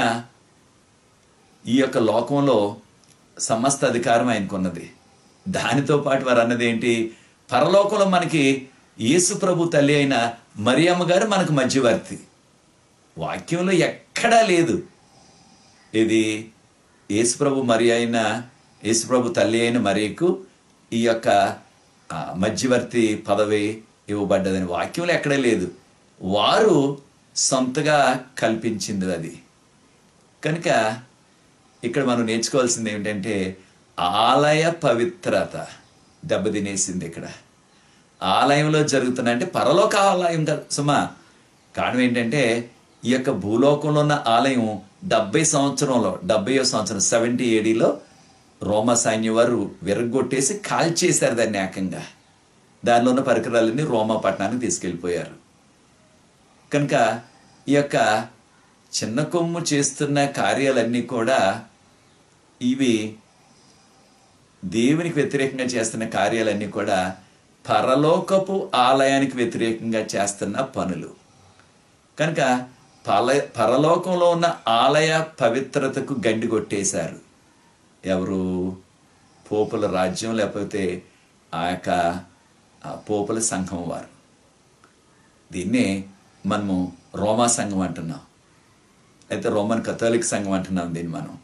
ఈ యొక్క లోకంలో సమస్త అధికారం ఆయనకున్నది దానితో పాటు వారు అన్నది ఏంటి పరలోకంలో మనకి యేసు ప్రభు తల్లి అయిన మరియమ్మ గారు మనకు మధ్యవర్తి వాక్యంలో ఎక్కడా లేదు ఇది యేసుప్రభు మరి అయిన యేసుప్రభు తల్లి అయిన మరియకు ఈ యొక్క ఆ, మధ్యవర్తి పదవి ఇవ్వబడ్డదని వాక్యంలో ఎక్కడా లేదు వారు సొంతగా కల్పించింది అది కనుక ఇక్కడ మనం నేర్చుకోవాల్సింది ఏమిటంటే ఆలయ పవిత్రత దెబ్బతినేసింది ఇక్కడ ఆలయంలో జరుగుతున్న అంటే పరలోక ఆలయం కాదు సుమా కారణం ఏంటంటే ఈ యొక్క భూలోకంలో ఉన్న ఆలయం డెబ్బై సంవత్సరంలో డెబ్బై సంవత్సరం సెవెంటీ ఏడీలో రోమా సైన్యం వారు విరగొట్టేసి కాల్చేశారు దాన్ని ఏకంగా దానిలో ఉన్న పరికరాలన్నీ రోమా పట్టణానికి తీసుకెళ్ళిపోయారు కనుక ఈ యొక్క చిన్న కొమ్ము చేస్తున్న కార్యాలన్నీ కూడా ఇవి దేవునికి వ్యతిరేకంగా చేస్తున్న కార్యాలన్నీ కూడా పరలోకపు ఆలయానికి వ్యతిరేకంగా చేస్తున్న పనులు కనుక పల పరలోకంలో ఉన్న ఆలయ పవిత్రతకు గండి కొట్టేశారు ఎవరు పోపుల రాజ్యం లేకపోతే ఆ యొక్క ఆ పోపుల సంఘం వారు దీన్నే మనము రోమా సంఘం అంటున్నాం అయితే రోమన్ కథోలిక్ సంఘం అంటున్నాం దీన్ని మనం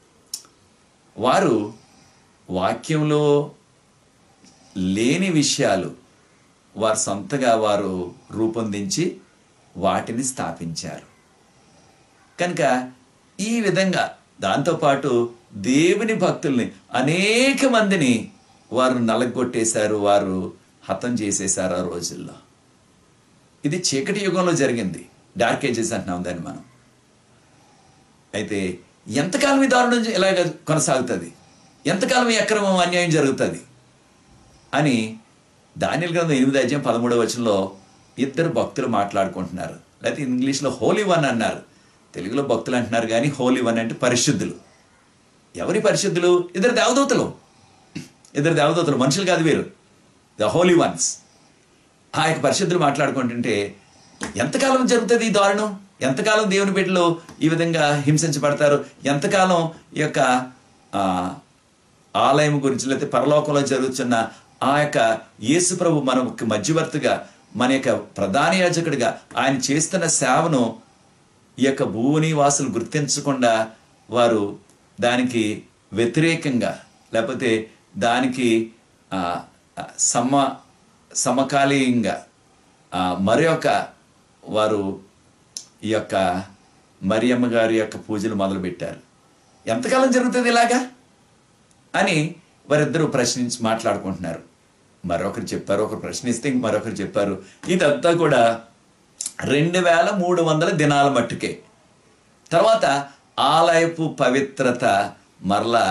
వారు వాక్యంలో లేని విషయాలు వారు సొంతగా వారు రూపొందించి వాటిని స్థాపించారు కనుక ఈ విధంగా దాంతోపాటు దేవుని భక్తుల్ని అనేక మందిని వారు నలగొట్టేశారు వారు హతం చేసేశారు ఆ రోజుల్లో ఇది చీకటి యుగంలో జరిగింది డార్క్ ఏజెస్ అంటున్నాం దాన్ని మనం అయితే ఎంతకాలం ఈ దారుణం ఇలాగ కొనసాగుతుంది ఎంతకాలం ఈ అక్రమం అన్యాయం జరుగుతుంది అని దానిల గ్రంథం ఎనిమిది అధ్యాయం పదమూడవ వచనంలో ఇద్దరు భక్తులు మాట్లాడుకుంటున్నారు లేకపోతే ఇంగ్లీష్లో హోలీ వన్ అన్నారు తెలుగులో భక్తులు అంటున్నారు కానీ హోలీ వన్ అంటే పరిశుద్ధులు ఎవరి పరిశుద్ధులు ఇద్దరు దేవదూతలు ఇద్దరు దేవదూతలు మనుషులు కాదు వీరు ద హోలీ వన్స్ ఆ యొక్క పరిశుద్ధులు మాట్లాడుకుంటుంటే ఎంతకాలం జరుగుతుంది ఈ దారుణం ఎంతకాలం దేవుని బిడ్డలు ఈ విధంగా హింసించబడతారు ఎంతకాలం ఈ యొక్క ఆ, ఆలయం గురించి లేకపోతే పరలోకంలో జరుగుతున్న ఆ యొక్క యేసు ప్రభు మనకు మధ్యవర్తిగా మన యొక్క ప్రధాన యాజకుడిగా ఆయన చేస్తున్న సేవను ఈ యొక్క భూనివాసులు గుర్తించకుండా వారు దానికి వ్యతిరేకంగా లేకపోతే దానికి ఆ, ఆ, సమ సమకాలీనంగా ఆ, మరొక వారు ఈ యొక్క మరియమ్మ గారి యొక్క పూజలు మొదలుపెట్టారు ఎంతకాలం జరుగుతుంది ఇలాగా అని వారిద్దరూ ప్రశ్నించి మాట్లాడుకుంటున్నారు మరొకరు చెప్పారు ఒకరు ప్రశ్నిస్తే ఇంక మరొకరు చెప్పారు ఇదంతా కూడా రెండు వేల మూడు వందల దినాల మట్టుకే తర్వాత ఆలయపు పవిత్రత మరలా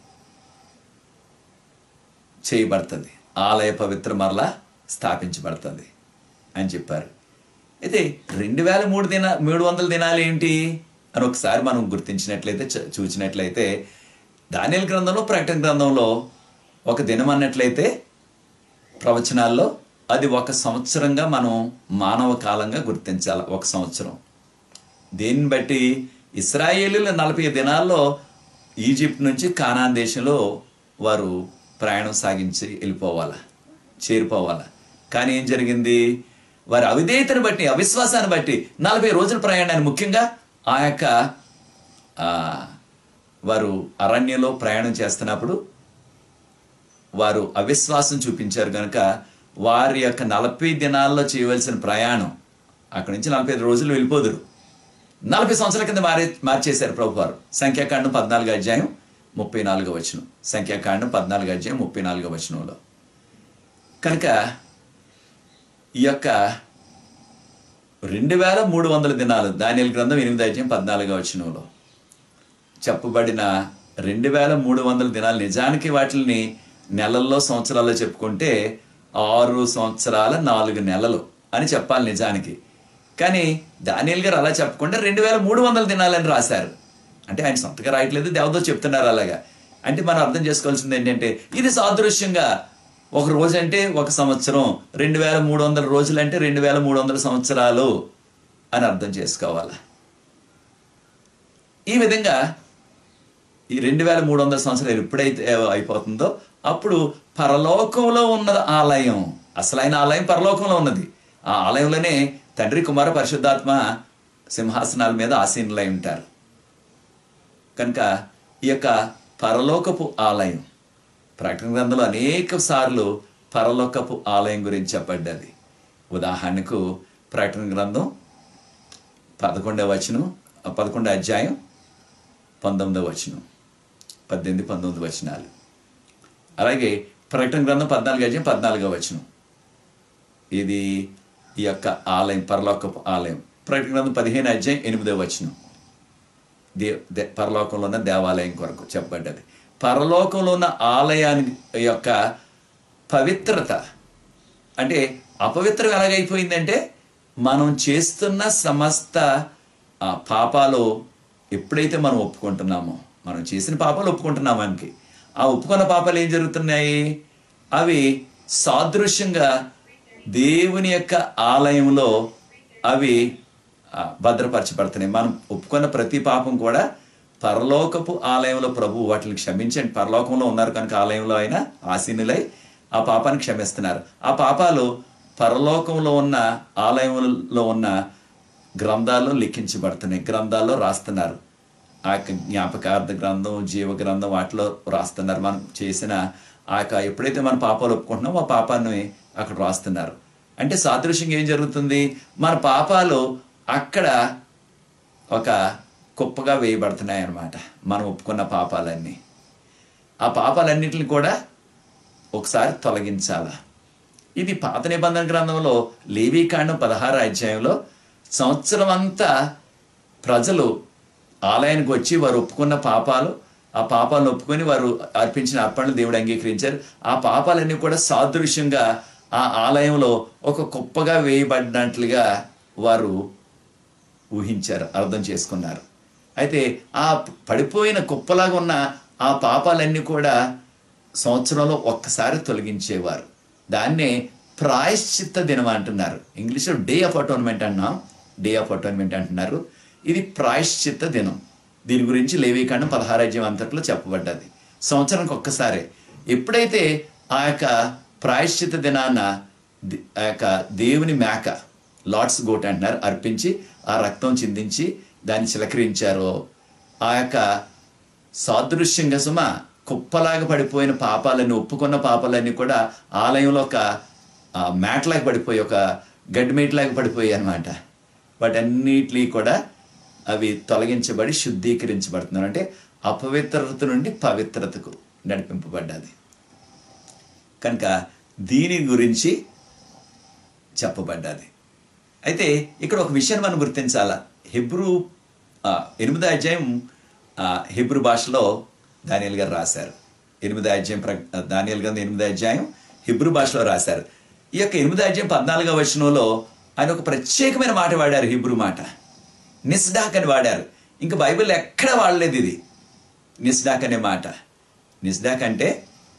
చేయబడుతుంది ఆలయ పవిత్ర మరలా స్థాపించబడుతుంది అని చెప్పారు అయితే రెండు వేల మూడు దిన మూడు వందల దినాలు ఏంటి అని ఒకసారి మనం గుర్తించినట్లయితే చ- చూసినట్లయితే దానియల గ్రంథంలో ప్రకటన గ్రంథంలో ఒక దినం అన్నట్లయితే ప్రవచనాల్లో అది ఒక సంవత్సరంగా మనం మానవ కాలంగా గుర్తించాలి ఒక సంవత్సరం దీన్ని బట్టి ఇస్రాయేలీలు నలభై దినాల్లో ఈజిప్ట్ నుంచి కానాన్ దేశంలో వారు ప్రయాణం సాగించి వెళ్ళిపోవాలా చేరిపోవాలా కానీ ఏం జరిగింది వారి అవిధేయతను బట్టి అవిశ్వాసాన్ని బట్టి నలభై రోజుల ప్రయాణాన్ని ముఖ్యంగా ఆ యొక్క ఆ, వారు అరణ్యంలో ప్రయాణం చేస్తున్నప్పుడు వారు అవిశ్వాసం చూపించారు కనుక వారి యొక్క నలభై దినాల్లో చేయవలసిన ప్రయాణం అక్కడి నుంచి నలభై ఐదు రోజులు వెళ్ళిపోదురు నలభై సంవత్సరాల కింద మారే మార్చేశారు ప్రభు వారు సంఖ్యాకాండం పద్నాలుగు అధ్యాయం ముప్పై నాలుగో వచనం సంఖ్యాకాండం పద్నాలుగు అధ్యాయం ముప్పై నాలుగో వచనంలో కనుక ఈ యొక్క రెండు వేల మూడు వందల దినాలు దానియల్ గ్రంథం ఎనిమిది అధ్యాయం పద్నాలుగో వచనంలో చెప్పబడిన రెండు వేల మూడు వందల దినాలు నిజానికి వాటిని నెలల్లో సంవత్సరాల్లో చెప్పుకుంటే ఆరు సంవత్సరాల నాలుగు నెలలు అని చెప్పాలి నిజానికి కానీ దానియల్ గారు అలా చెప్పకుండా రెండు వేల మూడు వందల దినాలని రాశారు అంటే ఆయన సొంతగా రాయట్లేదు దేవతో చెప్తున్నారు అలాగా అంటే మనం అర్థం చేసుకోవాల్సింది ఏంటంటే ఇది సాదృశ్యంగా ఒక రోజు అంటే ఒక సంవత్సరం రెండు వేల మూడు వందల రోజులు అంటే రెండు వేల మూడు వందల సంవత్సరాలు అని అర్థం చేసుకోవాలి ఈ విధంగా ఈ రెండు వేల మూడు వందల సంవత్సరాలు ఎప్పుడైతే అయిపోతుందో అప్పుడు పరలోకంలో ఉన్న ఆలయం అసలైన ఆలయం పరలోకంలో ఉన్నది ఆ ఆలయంలోనే తండ్రి కుమార పరిశుద్ధాత్మ సింహాసనాల మీద ఆసీనులై ఉంటారు కనుక ఈ యొక్క పరలోకపు ఆలయం ప్రకటన గ్రంథంలో అనేక సార్లు పరలోకపు ఆలయం గురించి చెప్పబడ్డది ఉదాహరణకు ప్రకటన గ్రంథం పదకొండవ వచనం పదకొండవ అధ్యాయం పంతొమ్మిదవ వచనం పద్దెనిమిది పంతొమ్మిది వచనాలు అలాగే ప్రకటన గ్రంథం పద్నాలుగు అధ్యాయం పద్నాలుగో వచనం ఇది ఈ యొక్క ఆలయం పరలోకపు ఆలయం ప్రకటన గ్రంథం పదిహేను అధ్యాయం ఎనిమిదవ వచనం దే దే- పరలోకంలో ఉన్న దేవాలయం కొరకు చెప్పబడ్డది పరలోకంలో ఉన్న ఆలయాని యొక్క పవిత్రత అంటే అపవిత్రం ఎలాగైపోయిందంటే మనం చేస్తున్న సమస్త ఆ, పాపాలు ఎప్పుడైతే మనం ఒప్పుకుంటున్నామో మనం చేసిన పాపాలు ఒప్పుకుంటున్నాం మనకి ఆ ఒప్పుకున్న పాపాలు ఏం జరుగుతున్నాయి అవి సాదృశ్యంగా దేవుని యొక్క ఆలయంలో అవి ఆ, భద్రపరచబడుతున్నాయి మనం ఒప్పుకున్న ప్రతి పాపం కూడా పరలోకపు ఆలయంలో ప్రభు వాటిని క్షమించండి పరలోకంలో ఉన్నారు కనుక ఆలయంలో అయినా ఆసీనులై ఆ పాపాన్ని క్షమిస్తున్నారు ఆ పాపాలు పరలోకంలో ఉన్న ఆలయంలో ఉన్న గ్రంథాల్లో లిఖించబడుతున్నాయి గ్రంథాల్లో రాస్తున్నారు ఆ యొక్క జ్ఞాపకార్థ గ్రంథం జీవ గ్రంథం వాటిలో రాస్తున్నారు మనం చేసిన ఆ యొక్క ఎప్పుడైతే మన పాపాలు ఒప్పుకుంటున్నామో ఆ పాపాన్ని అక్కడ రాస్తున్నారు అంటే సాదృశ్యంగా ఏం జరుగుతుంది మన పాపాలు అక్కడ ఒక కుప్పగా వేయబడుతున్నాయి అన్నమాట మనం ఒప్పుకున్న పాపాలన్నీ ఆ పాపాలన్నింటిని కూడా ఒకసారి తొలగించాలా ఇది పాత నిబంధన గ్రంథంలో లేవీకాండం పదహారు అధ్యాయంలో సంవత్సరం అంతా ప్రజలు ఆలయానికి వచ్చి వారు ఒప్పుకున్న పాపాలు ఆ పాపాలను ఒప్పుకొని వారు అర్పించిన అర్పణలు దేవుడు అంగీకరించారు ఆ పాపాలన్నీ కూడా సాదృశ్యంగా ఆ ఆలయంలో ఒక కుప్పగా వేయబడినట్లుగా వారు ఊహించారు అర్థం చేసుకున్నారు అయితే ఆ పడిపోయిన కుప్పలాగా ఉన్న ఆ పాపాలన్నీ కూడా సంవత్సరంలో ఒక్కసారి తొలగించేవారు దాన్నే ప్రాయశ్చిత్త దినం అంటున్నారు ఇంగ్లీష్లో డే ఆఫ్ అటోన్మెంట్ అన్నాం డే ఆఫ్ అటోన్మెంట్ అంటున్నారు ఇది ప్రాయశ్చిత్త దినం దీని గురించి లేవీకాండం పదహారాజ్యం అంతట్లో చెప్పబడ్డది సంవత్సరానికి ఒక్కసారే ఎప్పుడైతే ఆ యొక్క ప్రాయశ్చిత్త దినాన ది- ఆ యొక్క దేవుని మేక లార్డ్స్ గోట్ అంటున్నారు అర్పించి ఆ రక్తం చిందించి దాన్ని చిలకరించారో ఆ యొక్క సాదృశ్యంగా సుమ కుప్పలాగా పడిపోయిన పాపాలన్నీ ఒప్పుకున్న పాపాలన్నీ కూడా ఆలయంలో ఒక ఆ, మ్యాట్లాగా పడిపోయి ఒక గడ్డిమేట్లాగా పడిపోయాయి అనమాట వాటన్నిటి కూడా అవి తొలగించబడి శుద్ధీకరించబడుతున్నారు అంటే అపవిత్రత నుండి పవిత్రతకు నడిపింపబడ్డది కనుక దీని గురించి చెప్పబడ్డది అయితే ఇక్కడ ఒక విషయాన్ని మనం గుర్తించాలా హిబ్రూ ఆ, ఎనిమిదో అధ్యాయం ఆ, హిబ్రూ భాషలో దానియల్ గారు రాశారు ఎనిమిదో అధ్యాయం ప్ర దానియల్ గారు ఎనిమిదో అధ్యాయం హిబ్రూ భాషలో రాశారు ఈ యొక్క ఎనిమిదో అధ్యాయం పద్నాలుగో వచనంలో ఆయన ఒక ప్రత్యేకమైన మాట వాడారు హిబ్రూ మాట నిస్డాక్ అని వాడారు ఇంకా బైబిల్ ఎక్కడ వాడలేదు ఇది నిస్డాక్ అనే మాట నిస్డాక్ అంటే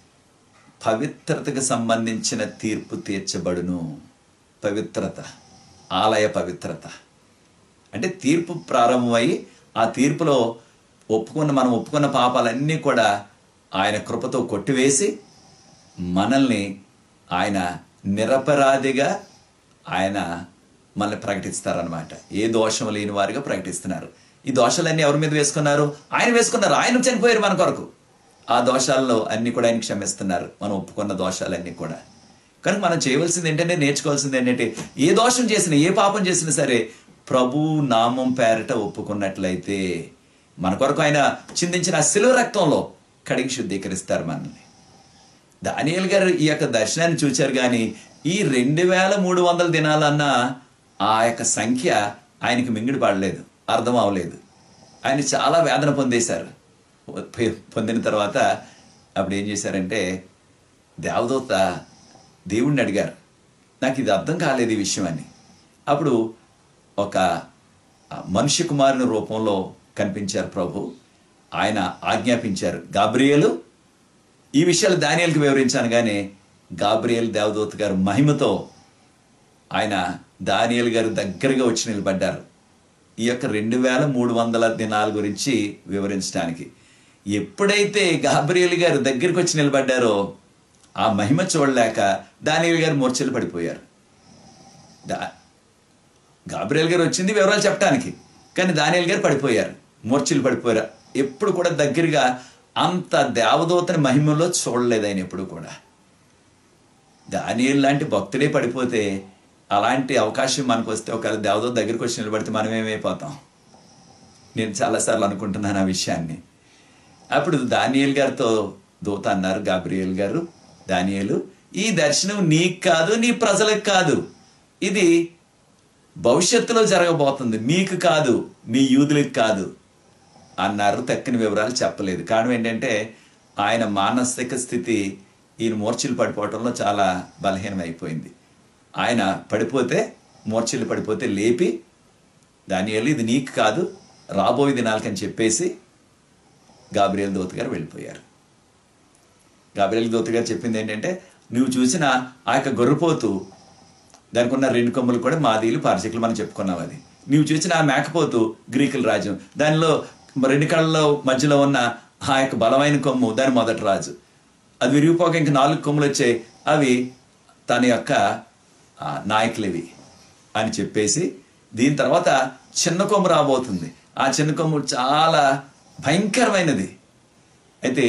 పవిత్రతకు సంబంధించిన తీర్పు తీర్చబడును పవిత్రత ఆలయ పవిత్రత అంటే తీర్పు ప్రారంభమై ఆ తీర్పులో ఒప్పుకున్న మనం ఒప్పుకున్న పాపాలన్నీ కూడా ఆయన కృపతో కొట్టివేసి మనల్ని ఆయన నిరపరాధిగా ఆయన మనల్ని ప్రకటిస్తారనమాట ఏ దోషం లేని వారిగా ప్రకటిస్తున్నారు ఈ దోషాలన్నీ ఎవరి మీద వేసుకున్నారు ఆయన వేసుకున్నారు ఆయన చనిపోయారు మన కొరకు ఆ దోషాల్లో అన్ని కూడా ఆయన క్షమిస్తున్నారు మనం ఒప్పుకున్న దోషాలన్నీ కూడా కనుక మనం చేయవలసింది ఏంటంటే నేర్చుకోవాల్సింది ఏంటంటే ఏ దోషం చేసినా ఏ పాపం చేసినా సరే ప్రభు నామం పేరట ఒప్పుకున్నట్లయితే మన కొరకు ఆయన చిందించిన ఆ శిలువ రక్తంలో కడిగి శుద్ధీకరిస్తారు మనల్ని దానియల్ గారు ఈ యొక్క దర్శనాన్ని చూచారు కానీ ఈ రెండు వేల మూడు వందల దినాలన్న ఆ యొక్క సంఖ్య ఆయనకి మింగిడి పడలేదు అర్థం అవ్వలేదు ఆయన చాలా వేదన పొందేశారు పొ- పొందిన తర్వాత అప్పుడు ఏం చేశారంటే దేవదూత దేవుణ్ణి అడిగారు నాకు ఇది అర్థం కాలేదు ఈ విషయం అని అప్పుడు ఒక ఆ, మనుష్య కుమారుని రూపంలో కనిపించారు ప్రభు ఆయన ఆజ్ఞాపించారు గాబ్రియలు ఈ విషయాలు దానియల్కి వివరించాను కానీ గాబ్రియల్ దేవదూత గారు మహిమతో ఆయన దానియల్ గారు దగ్గరగా వచ్చి నిలబడ్డారు ఈ యొక్క రెండు వేల మూడు వందల దినాల గురించి వివరించడానికి ఎప్పుడైతే గాబ్రియల్ గారు దగ్గరికి వచ్చి నిలబడ్డారో ఆ మహిమ చూడలేక దానియల్ గారు మూర్ఛలు పడిపోయారు దా గాబ్రియల్ గారు వచ్చింది వివరాలు చెప్పడానికి కానీ దానియల్ గారు పడిపోయారు మూర్ఛలు పడిపోయారు ఎప్పుడు కూడా దగ్గరగా అంత దేవదూతని మహిమలో చూడలేదు ఆయన ఎప్పుడు కూడా దానియల్ లాంటి భక్తుడే పడిపోతే అలాంటి అవకాశం మనకు వస్తే ఒకవేళ దేవదూత దగ్గరికి వచ్చి నిలబడితే మనం ఏమైపోతాం నేను చాలాసార్లు అనుకుంటున్నాను ఆ విషయాన్ని అప్పుడు దానియేల్ గారితో దూత అన్నారు గాబ్రియల్ గారు దానియేలు ఈ దర్శనం నీకు కాదు నీ ప్రజలకు కాదు ఇది భవిష్యత్తులో జరగబోతుంది మీకు కాదు మీ యూదులకు కాదు అన్నారు తక్కిన వివరాలు చెప్పలేదు కారణం ఏంటంటే ఆయన మానసిక స్థితి ఈయన మూర్ఛలు పడిపోవటంలో చాలా బలహీనమైపోయింది ఆయన పడిపోతే మూర్ఛలు పడిపోతే లేపి దాని ఇది నీకు కాదు రాబోయే దినాలకని చెప్పేసి గాబ్రియల్ దూత గారు వెళ్ళిపోయారు గాబ్రియల్ దూత గారు చెప్పింది ఏంటంటే నువ్వు చూసిన ఆ యొక్క గొర్రెపోతు దానికి ఉన్న రెండు కొమ్ములు కూడా మాదీలు పారసికులు మనం చెప్పుకున్నాం అది నువ్వు చూసిన ఆ మేకపోతు గ్రీకుల రాజ్యం దానిలో రెండు కళ్ళలో మధ్యలో ఉన్న ఆ యొక్క బలమైన కొమ్ము దాని మొదటి రాజు అది విరిగిపోక ఇంక నాలుగు కొమ్ములు వచ్చాయి అవి తన యొక్క ఆ, నాయకులవి అని చెప్పేసి దీని తర్వాత చిన్న కొమ్ము రాబోతుంది ఆ చిన్న కొమ్ము చాలా భయంకరమైనది అయితే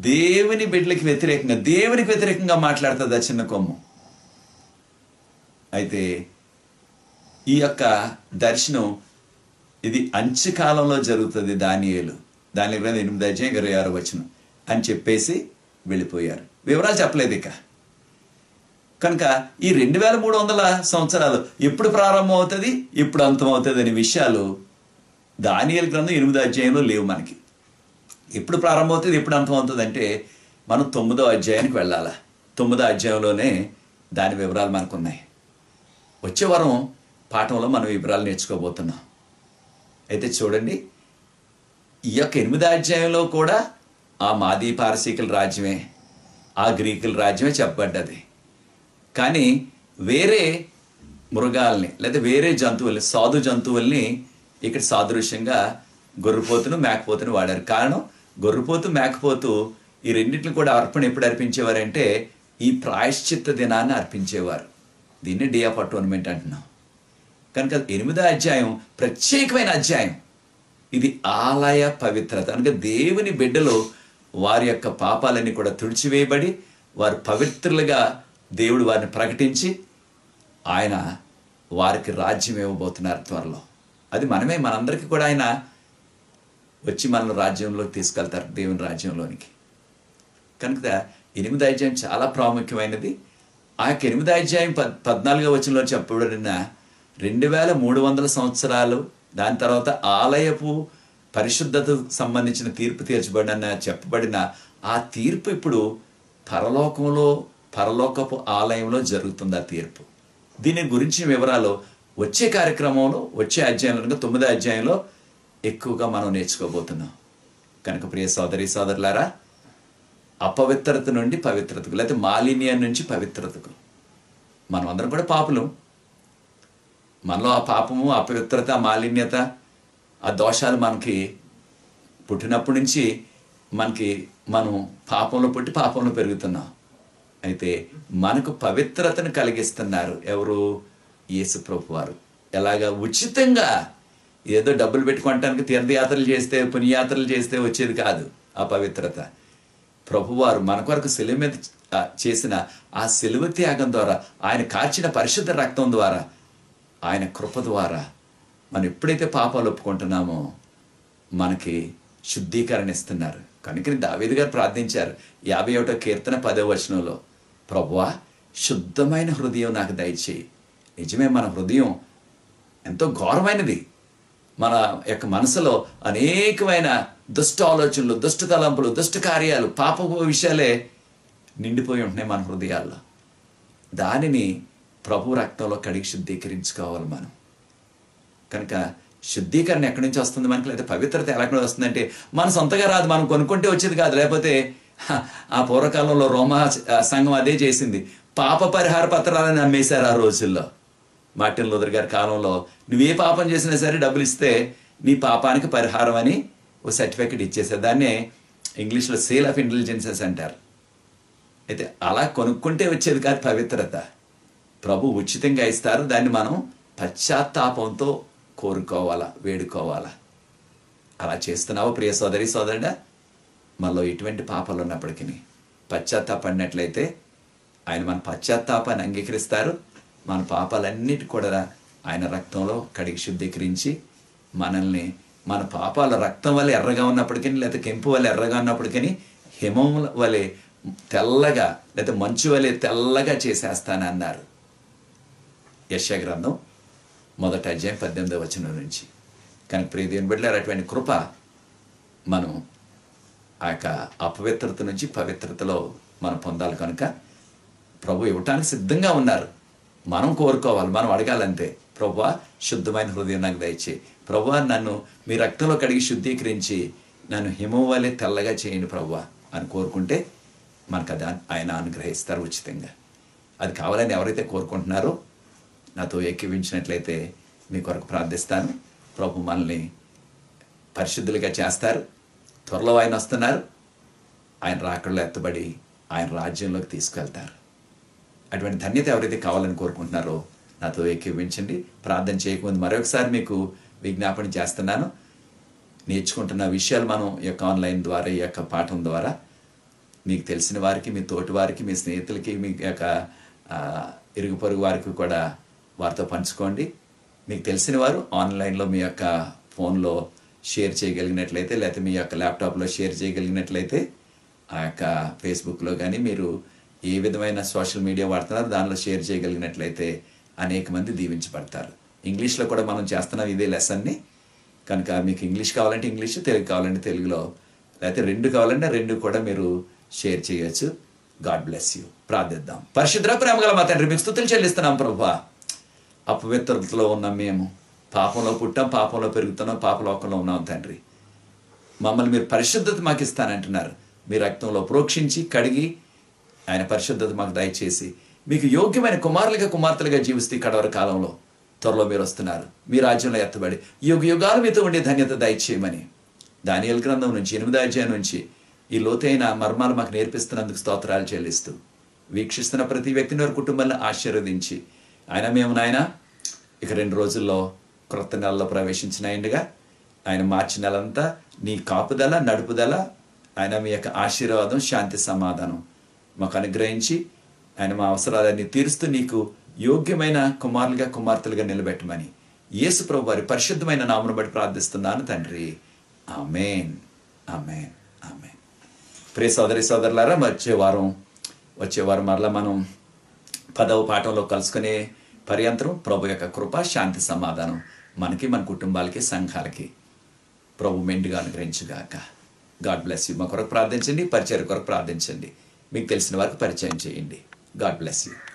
దేవుని బిడ్డలకి వ్యతిరేకంగా దేవునికి వ్యతిరేకంగా మాట్లాడుతుంది ఆ చిన్న కొమ్ము అయితే ఈ యొక్క దర్శనం ఇది అంత్యకాలంలో జరుగుతుంది దానియేలు దాని గ్రంథం ఎనిమిది అధ్యాయం ఇరవై ఆరు వచనం అని చెప్పేసి వెళ్ళిపోయారు వివరాలు చెప్పలేదు ఇక కనుక ఈ రెండు వేల మూడు వందల సంవత్సరాలు ఎప్పుడు ప్రారంభం అవుతుంది ఎప్పుడు అంతం అవుతుంది అనే విషయాలు దానియల్ గ్రంథం ఎనిమిదో అధ్యాయంలో లేవు మనకి ఎప్పుడు ప్రారంభం అవుతుంది ఎప్పుడు అంతం అవుతుంది అంటే మనం తొమ్మిదో అధ్యాయానికి వెళ్ళాలా తొమ్మిదో అధ్యాయంలోనే దాని వివరాలు మనకున్నాయి వచ్చే వారం పాఠంలో మనం వివరాలు నేర్చుకోబోతున్నాం అయితే చూడండి ఈ యొక్క ఎనిమిదో అధ్యాయంలో కూడా ఆ మాదీ పారసీకుల రాజ్యమే ఆ గ్రీకుల రాజ్యమే చెప్పబడ్డది కానీ వేరే మృగాల్ని లేదా వేరే జంతువుల్ని సాధు జంతువుల్ని ఇక్కడ సాదృశ్యంగా గొర్రెపోతును మేకపోతును వాడారు కారణం గొర్రెపోతు మేకపోతు ఈ రెండింటిని కూడా అర్పణ ఎప్పుడు అర్పించేవారంటే ఈ ప్రాయశ్చిత్త దినాన్ని అర్పించేవారు దీన్ని డే ఆఫ్ అటోన్మెంట్ అంటున్నాం కనుక ఎనిమిదో అధ్యాయం ప్రత్యేకమైన అధ్యాయం ఇది ఆలయ పవిత్రత అనగా దేవుని బిడ్డలు వారి యొక్క పాపాలన్నీ కూడా తుడిచివేయబడి వారు పవిత్రులుగా దేవుడు వారిని ప్రకటించి ఆయన వారికి రాజ్యం ఇవ్వబోతున్నారు త్వరలో అది మనమే మనందరికీ కూడా ఆయన వచ్చి మనల్ని రాజ్యంలోకి తీసుకెళ్తారు దేవుని రాజ్యంలోనికి కనుక ఎనిమిది అధ్యాయం చాలా ప్రాముఖ్యమైనది ఆ యొక్క ఎనిమిది అధ్యాయం పద్ పద్నాలుగో వచనంలో చెప్పబడిన రెండు వేల మూడు వందల సంవత్సరాలు దాని తర్వాత ఆలయపు పరిశుద్ధతకు సంబంధించిన తీర్పు తీర్చబడిన చెప్పబడిన ఆ తీర్పు ఇప్పుడు పరలోకంలో పరలోకపు ఆలయంలో జరుగుతుంది ఆ తీర్పు దీని గురించి వివరాలు వచ్చే కార్యక్రమంలో వచ్చే అధ్యాయంలో కనుక తొమ్మిదో అధ్యాయంలో ఎక్కువగా మనం నేర్చుకోబోతున్నాం కనుక ప్రియ సోదరి సోదరులారా అపవిత్రత నుండి పవిత్రతకు లేకపోతే మాలిన్యం నుంచి పవిత్రతకు మనం అందరం కూడా పాపులం మనలో ఆ పాపము అపవిత్రత మాలిన్యత ఆ దోషాలు మనకి పుట్టినప్పటి నుంచి మనకి మనం పాపంలో పుట్టి పాపంలో పెరుగుతున్నాం అయితే మనకు పవిత్రతను కలిగిస్తున్నారు ఎవరు యేసు ప్రభు వారు ఎలాగా ఉచితంగా ఏదో డబ్బులు పెట్టుకోవటానికి తీర్థయాత్రలు చేస్తే పుణ్యయాత్రలు చేస్తే వచ్చేది కాదు ఆ పవిత్రత ప్రభువారు మన కొరకు సెలువు మీద ఆ, చేసిన ఆ సెలువు త్యాగం ద్వారా ఆయన కార్చిన పరిశుద్ధ రక్తం ద్వారా ఆయన కృప ద్వారా మనం ఎప్పుడైతే పాపాలు ఒప్పుకుంటున్నామో మనకి శుద్ధీకరణ ఇస్తున్నారు కనుక దావీదు గారు ప్రార్థించారు యాభై ఒకటో కీర్తన పదో వచనంలో ప్రభువా శుద్ధమైన హృదయం నాకు దయచేయి నిజమే మన హృదయం ఎంతో ఘోరమైనది మన యొక్క మనసులో అనేకమైన దుష్ట ఆలోచనలు దుష్ట తలంపులు దుష్ట కార్యాలు పాపపు విషయాలే నిండిపోయి ఉంటున్నాయి మన హృదయాల్లో దానిని ప్రభు రక్తంలో కడిగి శుద్ధీకరించుకోవాలి మనం కనుక శుద్ధీకరణ ఎక్కడి నుంచి వస్తుంది మనకి లేదా పవిత్రత ఎలా వస్తుందంటే మన సొంతగా రాదు మనం కొనుక్కుంటే వచ్చేది కాదు లేకపోతే హ, ఆ పూర్వకాలంలో రోమా ఆ, సంఘం అదే చేసింది పాప పరిహార పత్రాలని అమ్మేశారు ఆ రోజుల్లో మార్టిన్ లూథర్ గారి కాలంలో నువ్వే పాపం చేసినా సరే డబ్బులు ఇస్తే నీ పాపానికి పరిహారం అని ఓ సర్టిఫికెట్ ఇచ్చేసారు దాన్నే ఇంగ్లీష్లో సేల్ ఆఫ్ ఇంటెలిజెన్సెస్ అంటారు అయితే అలా కొనుక్కుంటే వచ్చేది కాదు పవిత్రత ప్రభు ఉచితంగా ఇస్తారు దాన్ని మనం పశ్చాత్తాపంతో కోరుకోవాలా వేడుకోవాలా అలా చేస్తున్నావు ప్రియ సోదరి సోదరుడా మనలో ఎటువంటి పాపాలు ఉన్నప్పటికీ పశ్చాత్తాపడినట్లయితే ఆయన మన పశ్చాత్తాపాన్ని అంగీకరిస్తారు మన పాపాలన్నిటి కూడా ఆయన రక్తంలో కడిగి శుద్ధీకరించి మనల్ని మన పాపాల రక్తం వల్ల ఎర్రగా ఉన్నప్పటికీ లేకపోతే కెంపు వల్ల ఎర్రగా ఉన్నప్పటికీ హిమం వలె తెల్లగా లేకపోతే మంచు వలె తెల్లగా చేసేస్తానన్నారు యశ గ్రంథం మొదటి అధ్యాయం పద్దెనిమిదవ వచనం నుంచి కానీ ప్రియ దేవుని బిడ్డలారా అటువంటి కృప మనం ఆ యొక్క అపవిత్రత నుంచి పవిత్రతలో మనం పొందాలి కనుక ప్రభు ఇవ్వటానికి సిద్ధంగా ఉన్నారు మనం కోరుకోవాలి మనం అడగాలంతే ప్రభు శుద్ధమైన హృదయం నాకు దయచేయి ప్రభు నన్ను మీ రక్తంలో కడిగి శుద్ధీకరించి నన్ను హిమం వలె తెల్లగా చేయండి ప్రభు అని కోరుకుంటే మనకు అది ఆయన అనుగ్రహిస్తారు ఉచితంగా అది కావాలని ఎవరైతే కోరుకుంటున్నారో నాతో ఏకీవించినట్లయితే మీ కొరకు ప్రార్థిస్తాను ప్రభు మనల్ని పరిశుద్ధులుగా చేస్తారు త్వరలో ఆయన వస్తున్నారు ఆయన రాకడలో ఎత్తబడి ఆయన రాజ్యంలోకి తీసుకెళ్తారు అటువంటి ధన్యత ఎవరైతే కావాలని కోరుకుంటున్నారో నాతో ఏకీవించండి ప్రార్థన చేయకముందు మరొకసారి మీకు విజ్ఞాపన చేస్తున్నాను నేర్చుకుంటున్న విషయాలు మనం ఈ యొక్క ఆన్లైన్ ద్వారా ఈ యొక్క పాఠం ద్వారా మీకు తెలిసిన వారికి మీ తోటి వారికి మీ స్నేహితులకి మీ యొక్క ఆ, ఇరుగు పొరుగు వారికి కూడా వారితో పంచుకోండి మీకు తెలిసిన వారు ఆన్లైన్లో మీ యొక్క ఫోన్లో షేర్ చేయగలిగినట్లయితే లేకపోతే మీ యొక్క ల్యాప్టాప్లో షేర్ చేయగలిగినట్లయితే ఆ యొక్క ఫేస్బుక్లో కానీ మీరు ఏ విధమైన సోషల్ మీడియా వాడుతున్నారో దానిలో షేర్ చేయగలిగినట్లయితే అనేక మంది దీవించబడతారు ఇంగ్లీష్లో కూడా మనం చేస్తున్నాం ఇదే లెసన్ని కనుక మీకు ఇంగ్లీష్ కావాలంటే ఇంగ్లీష్ తెలుగు కావాలంటే తెలుగులో లేకపోతే రెండు కావాలంటే రెండు కూడా మీరు షేర్ చేయొచ్చు గాడ్ బ్లెస్ యూ ప్రార్థిద్దాం పరిశుద్ర ప్రేమ గల మా తండ్రి మీకు స్థుతులు చెల్లిస్తున్నాం ప్రభా అపవిత్రతలో ఉన్నాం మేము పాపంలో పుట్టాం పాపంలో పెరుగుతున్నాం పాపలోకంలో ఉన్నాం తండ్రి మమ్మల్ని మీరు పరిశుద్ధత మాకు ఇస్తానంటున్నారు మీ రక్తంలో ప్రోక్షించి కడిగి ఆయన పరిశుద్ధత మాకు దయచేసి మీకు యోగ్యమైన కుమారులుగా కుమార్తెలుగా జీవిస్తే ఈ కడవర కాలంలో త్వరలో మీరు వస్తున్నారు మీ రాజ్యంలో ఎత్తబడి యుగ యుగాలు మీతో ఉండే ధన్యత దయచేయమని దానియల్ గ్రంథం నుంచి ఎనిమిదో అధ్యాయం నుంచి ఈ లోతైన మర్మాలు మాకు నేర్పిస్తున్నందుకు స్తోత్రాలు చెల్లిస్తూ వీక్షిస్తున్న ప్రతి వ్యక్తిని వారి కుటుంబాలను ఆశీర్వదించి ఆయన మేము నాయన ఇక రెండు రోజుల్లో క్రొత్త నెలలో ప్రవేశించిన ఆయనగా ఆయన మార్చి నెలంతా నీ కాపుదల నడుపుదల ఆయన మీ యొక్క ఆశీర్వాదం శాంతి సమాధానం మాకు అనుగ్రహించి ఆయన మా అవసరాలన్నీ తీరుస్తూ నీకు యోగ్యమైన కుమారులుగా కుమార్తెలుగా నిలబెట్టమని యేసు ప్రభు వారి పరిశుద్ధమైన నామను బట్టి ప్రార్థిస్తున్నాను తండ్రి ఆమెన్ ఆమెన్ ఆమెన్ ప్రియ సోదరి సోదరులారా వచ్చే వారం వచ్చే వారం మరలా మనం పదవ పాఠంలో కలుసుకునే పర్యంతరం ప్రభు యొక్క కృప శాంతి సమాధానం మనకి మన కుటుంబాలకి సంఘాలకి ప్రభు మెండుగా అనుగ్రహించుగాక గాడ్ బ్లెస్ యూ మా కొరకు ప్రార్థించండి పరిచయ కొరకు ప్రార్థించండి మీకు తెలిసిన వారికి పరిచయం చేయండి గాడ్ బ్లెస్ యూ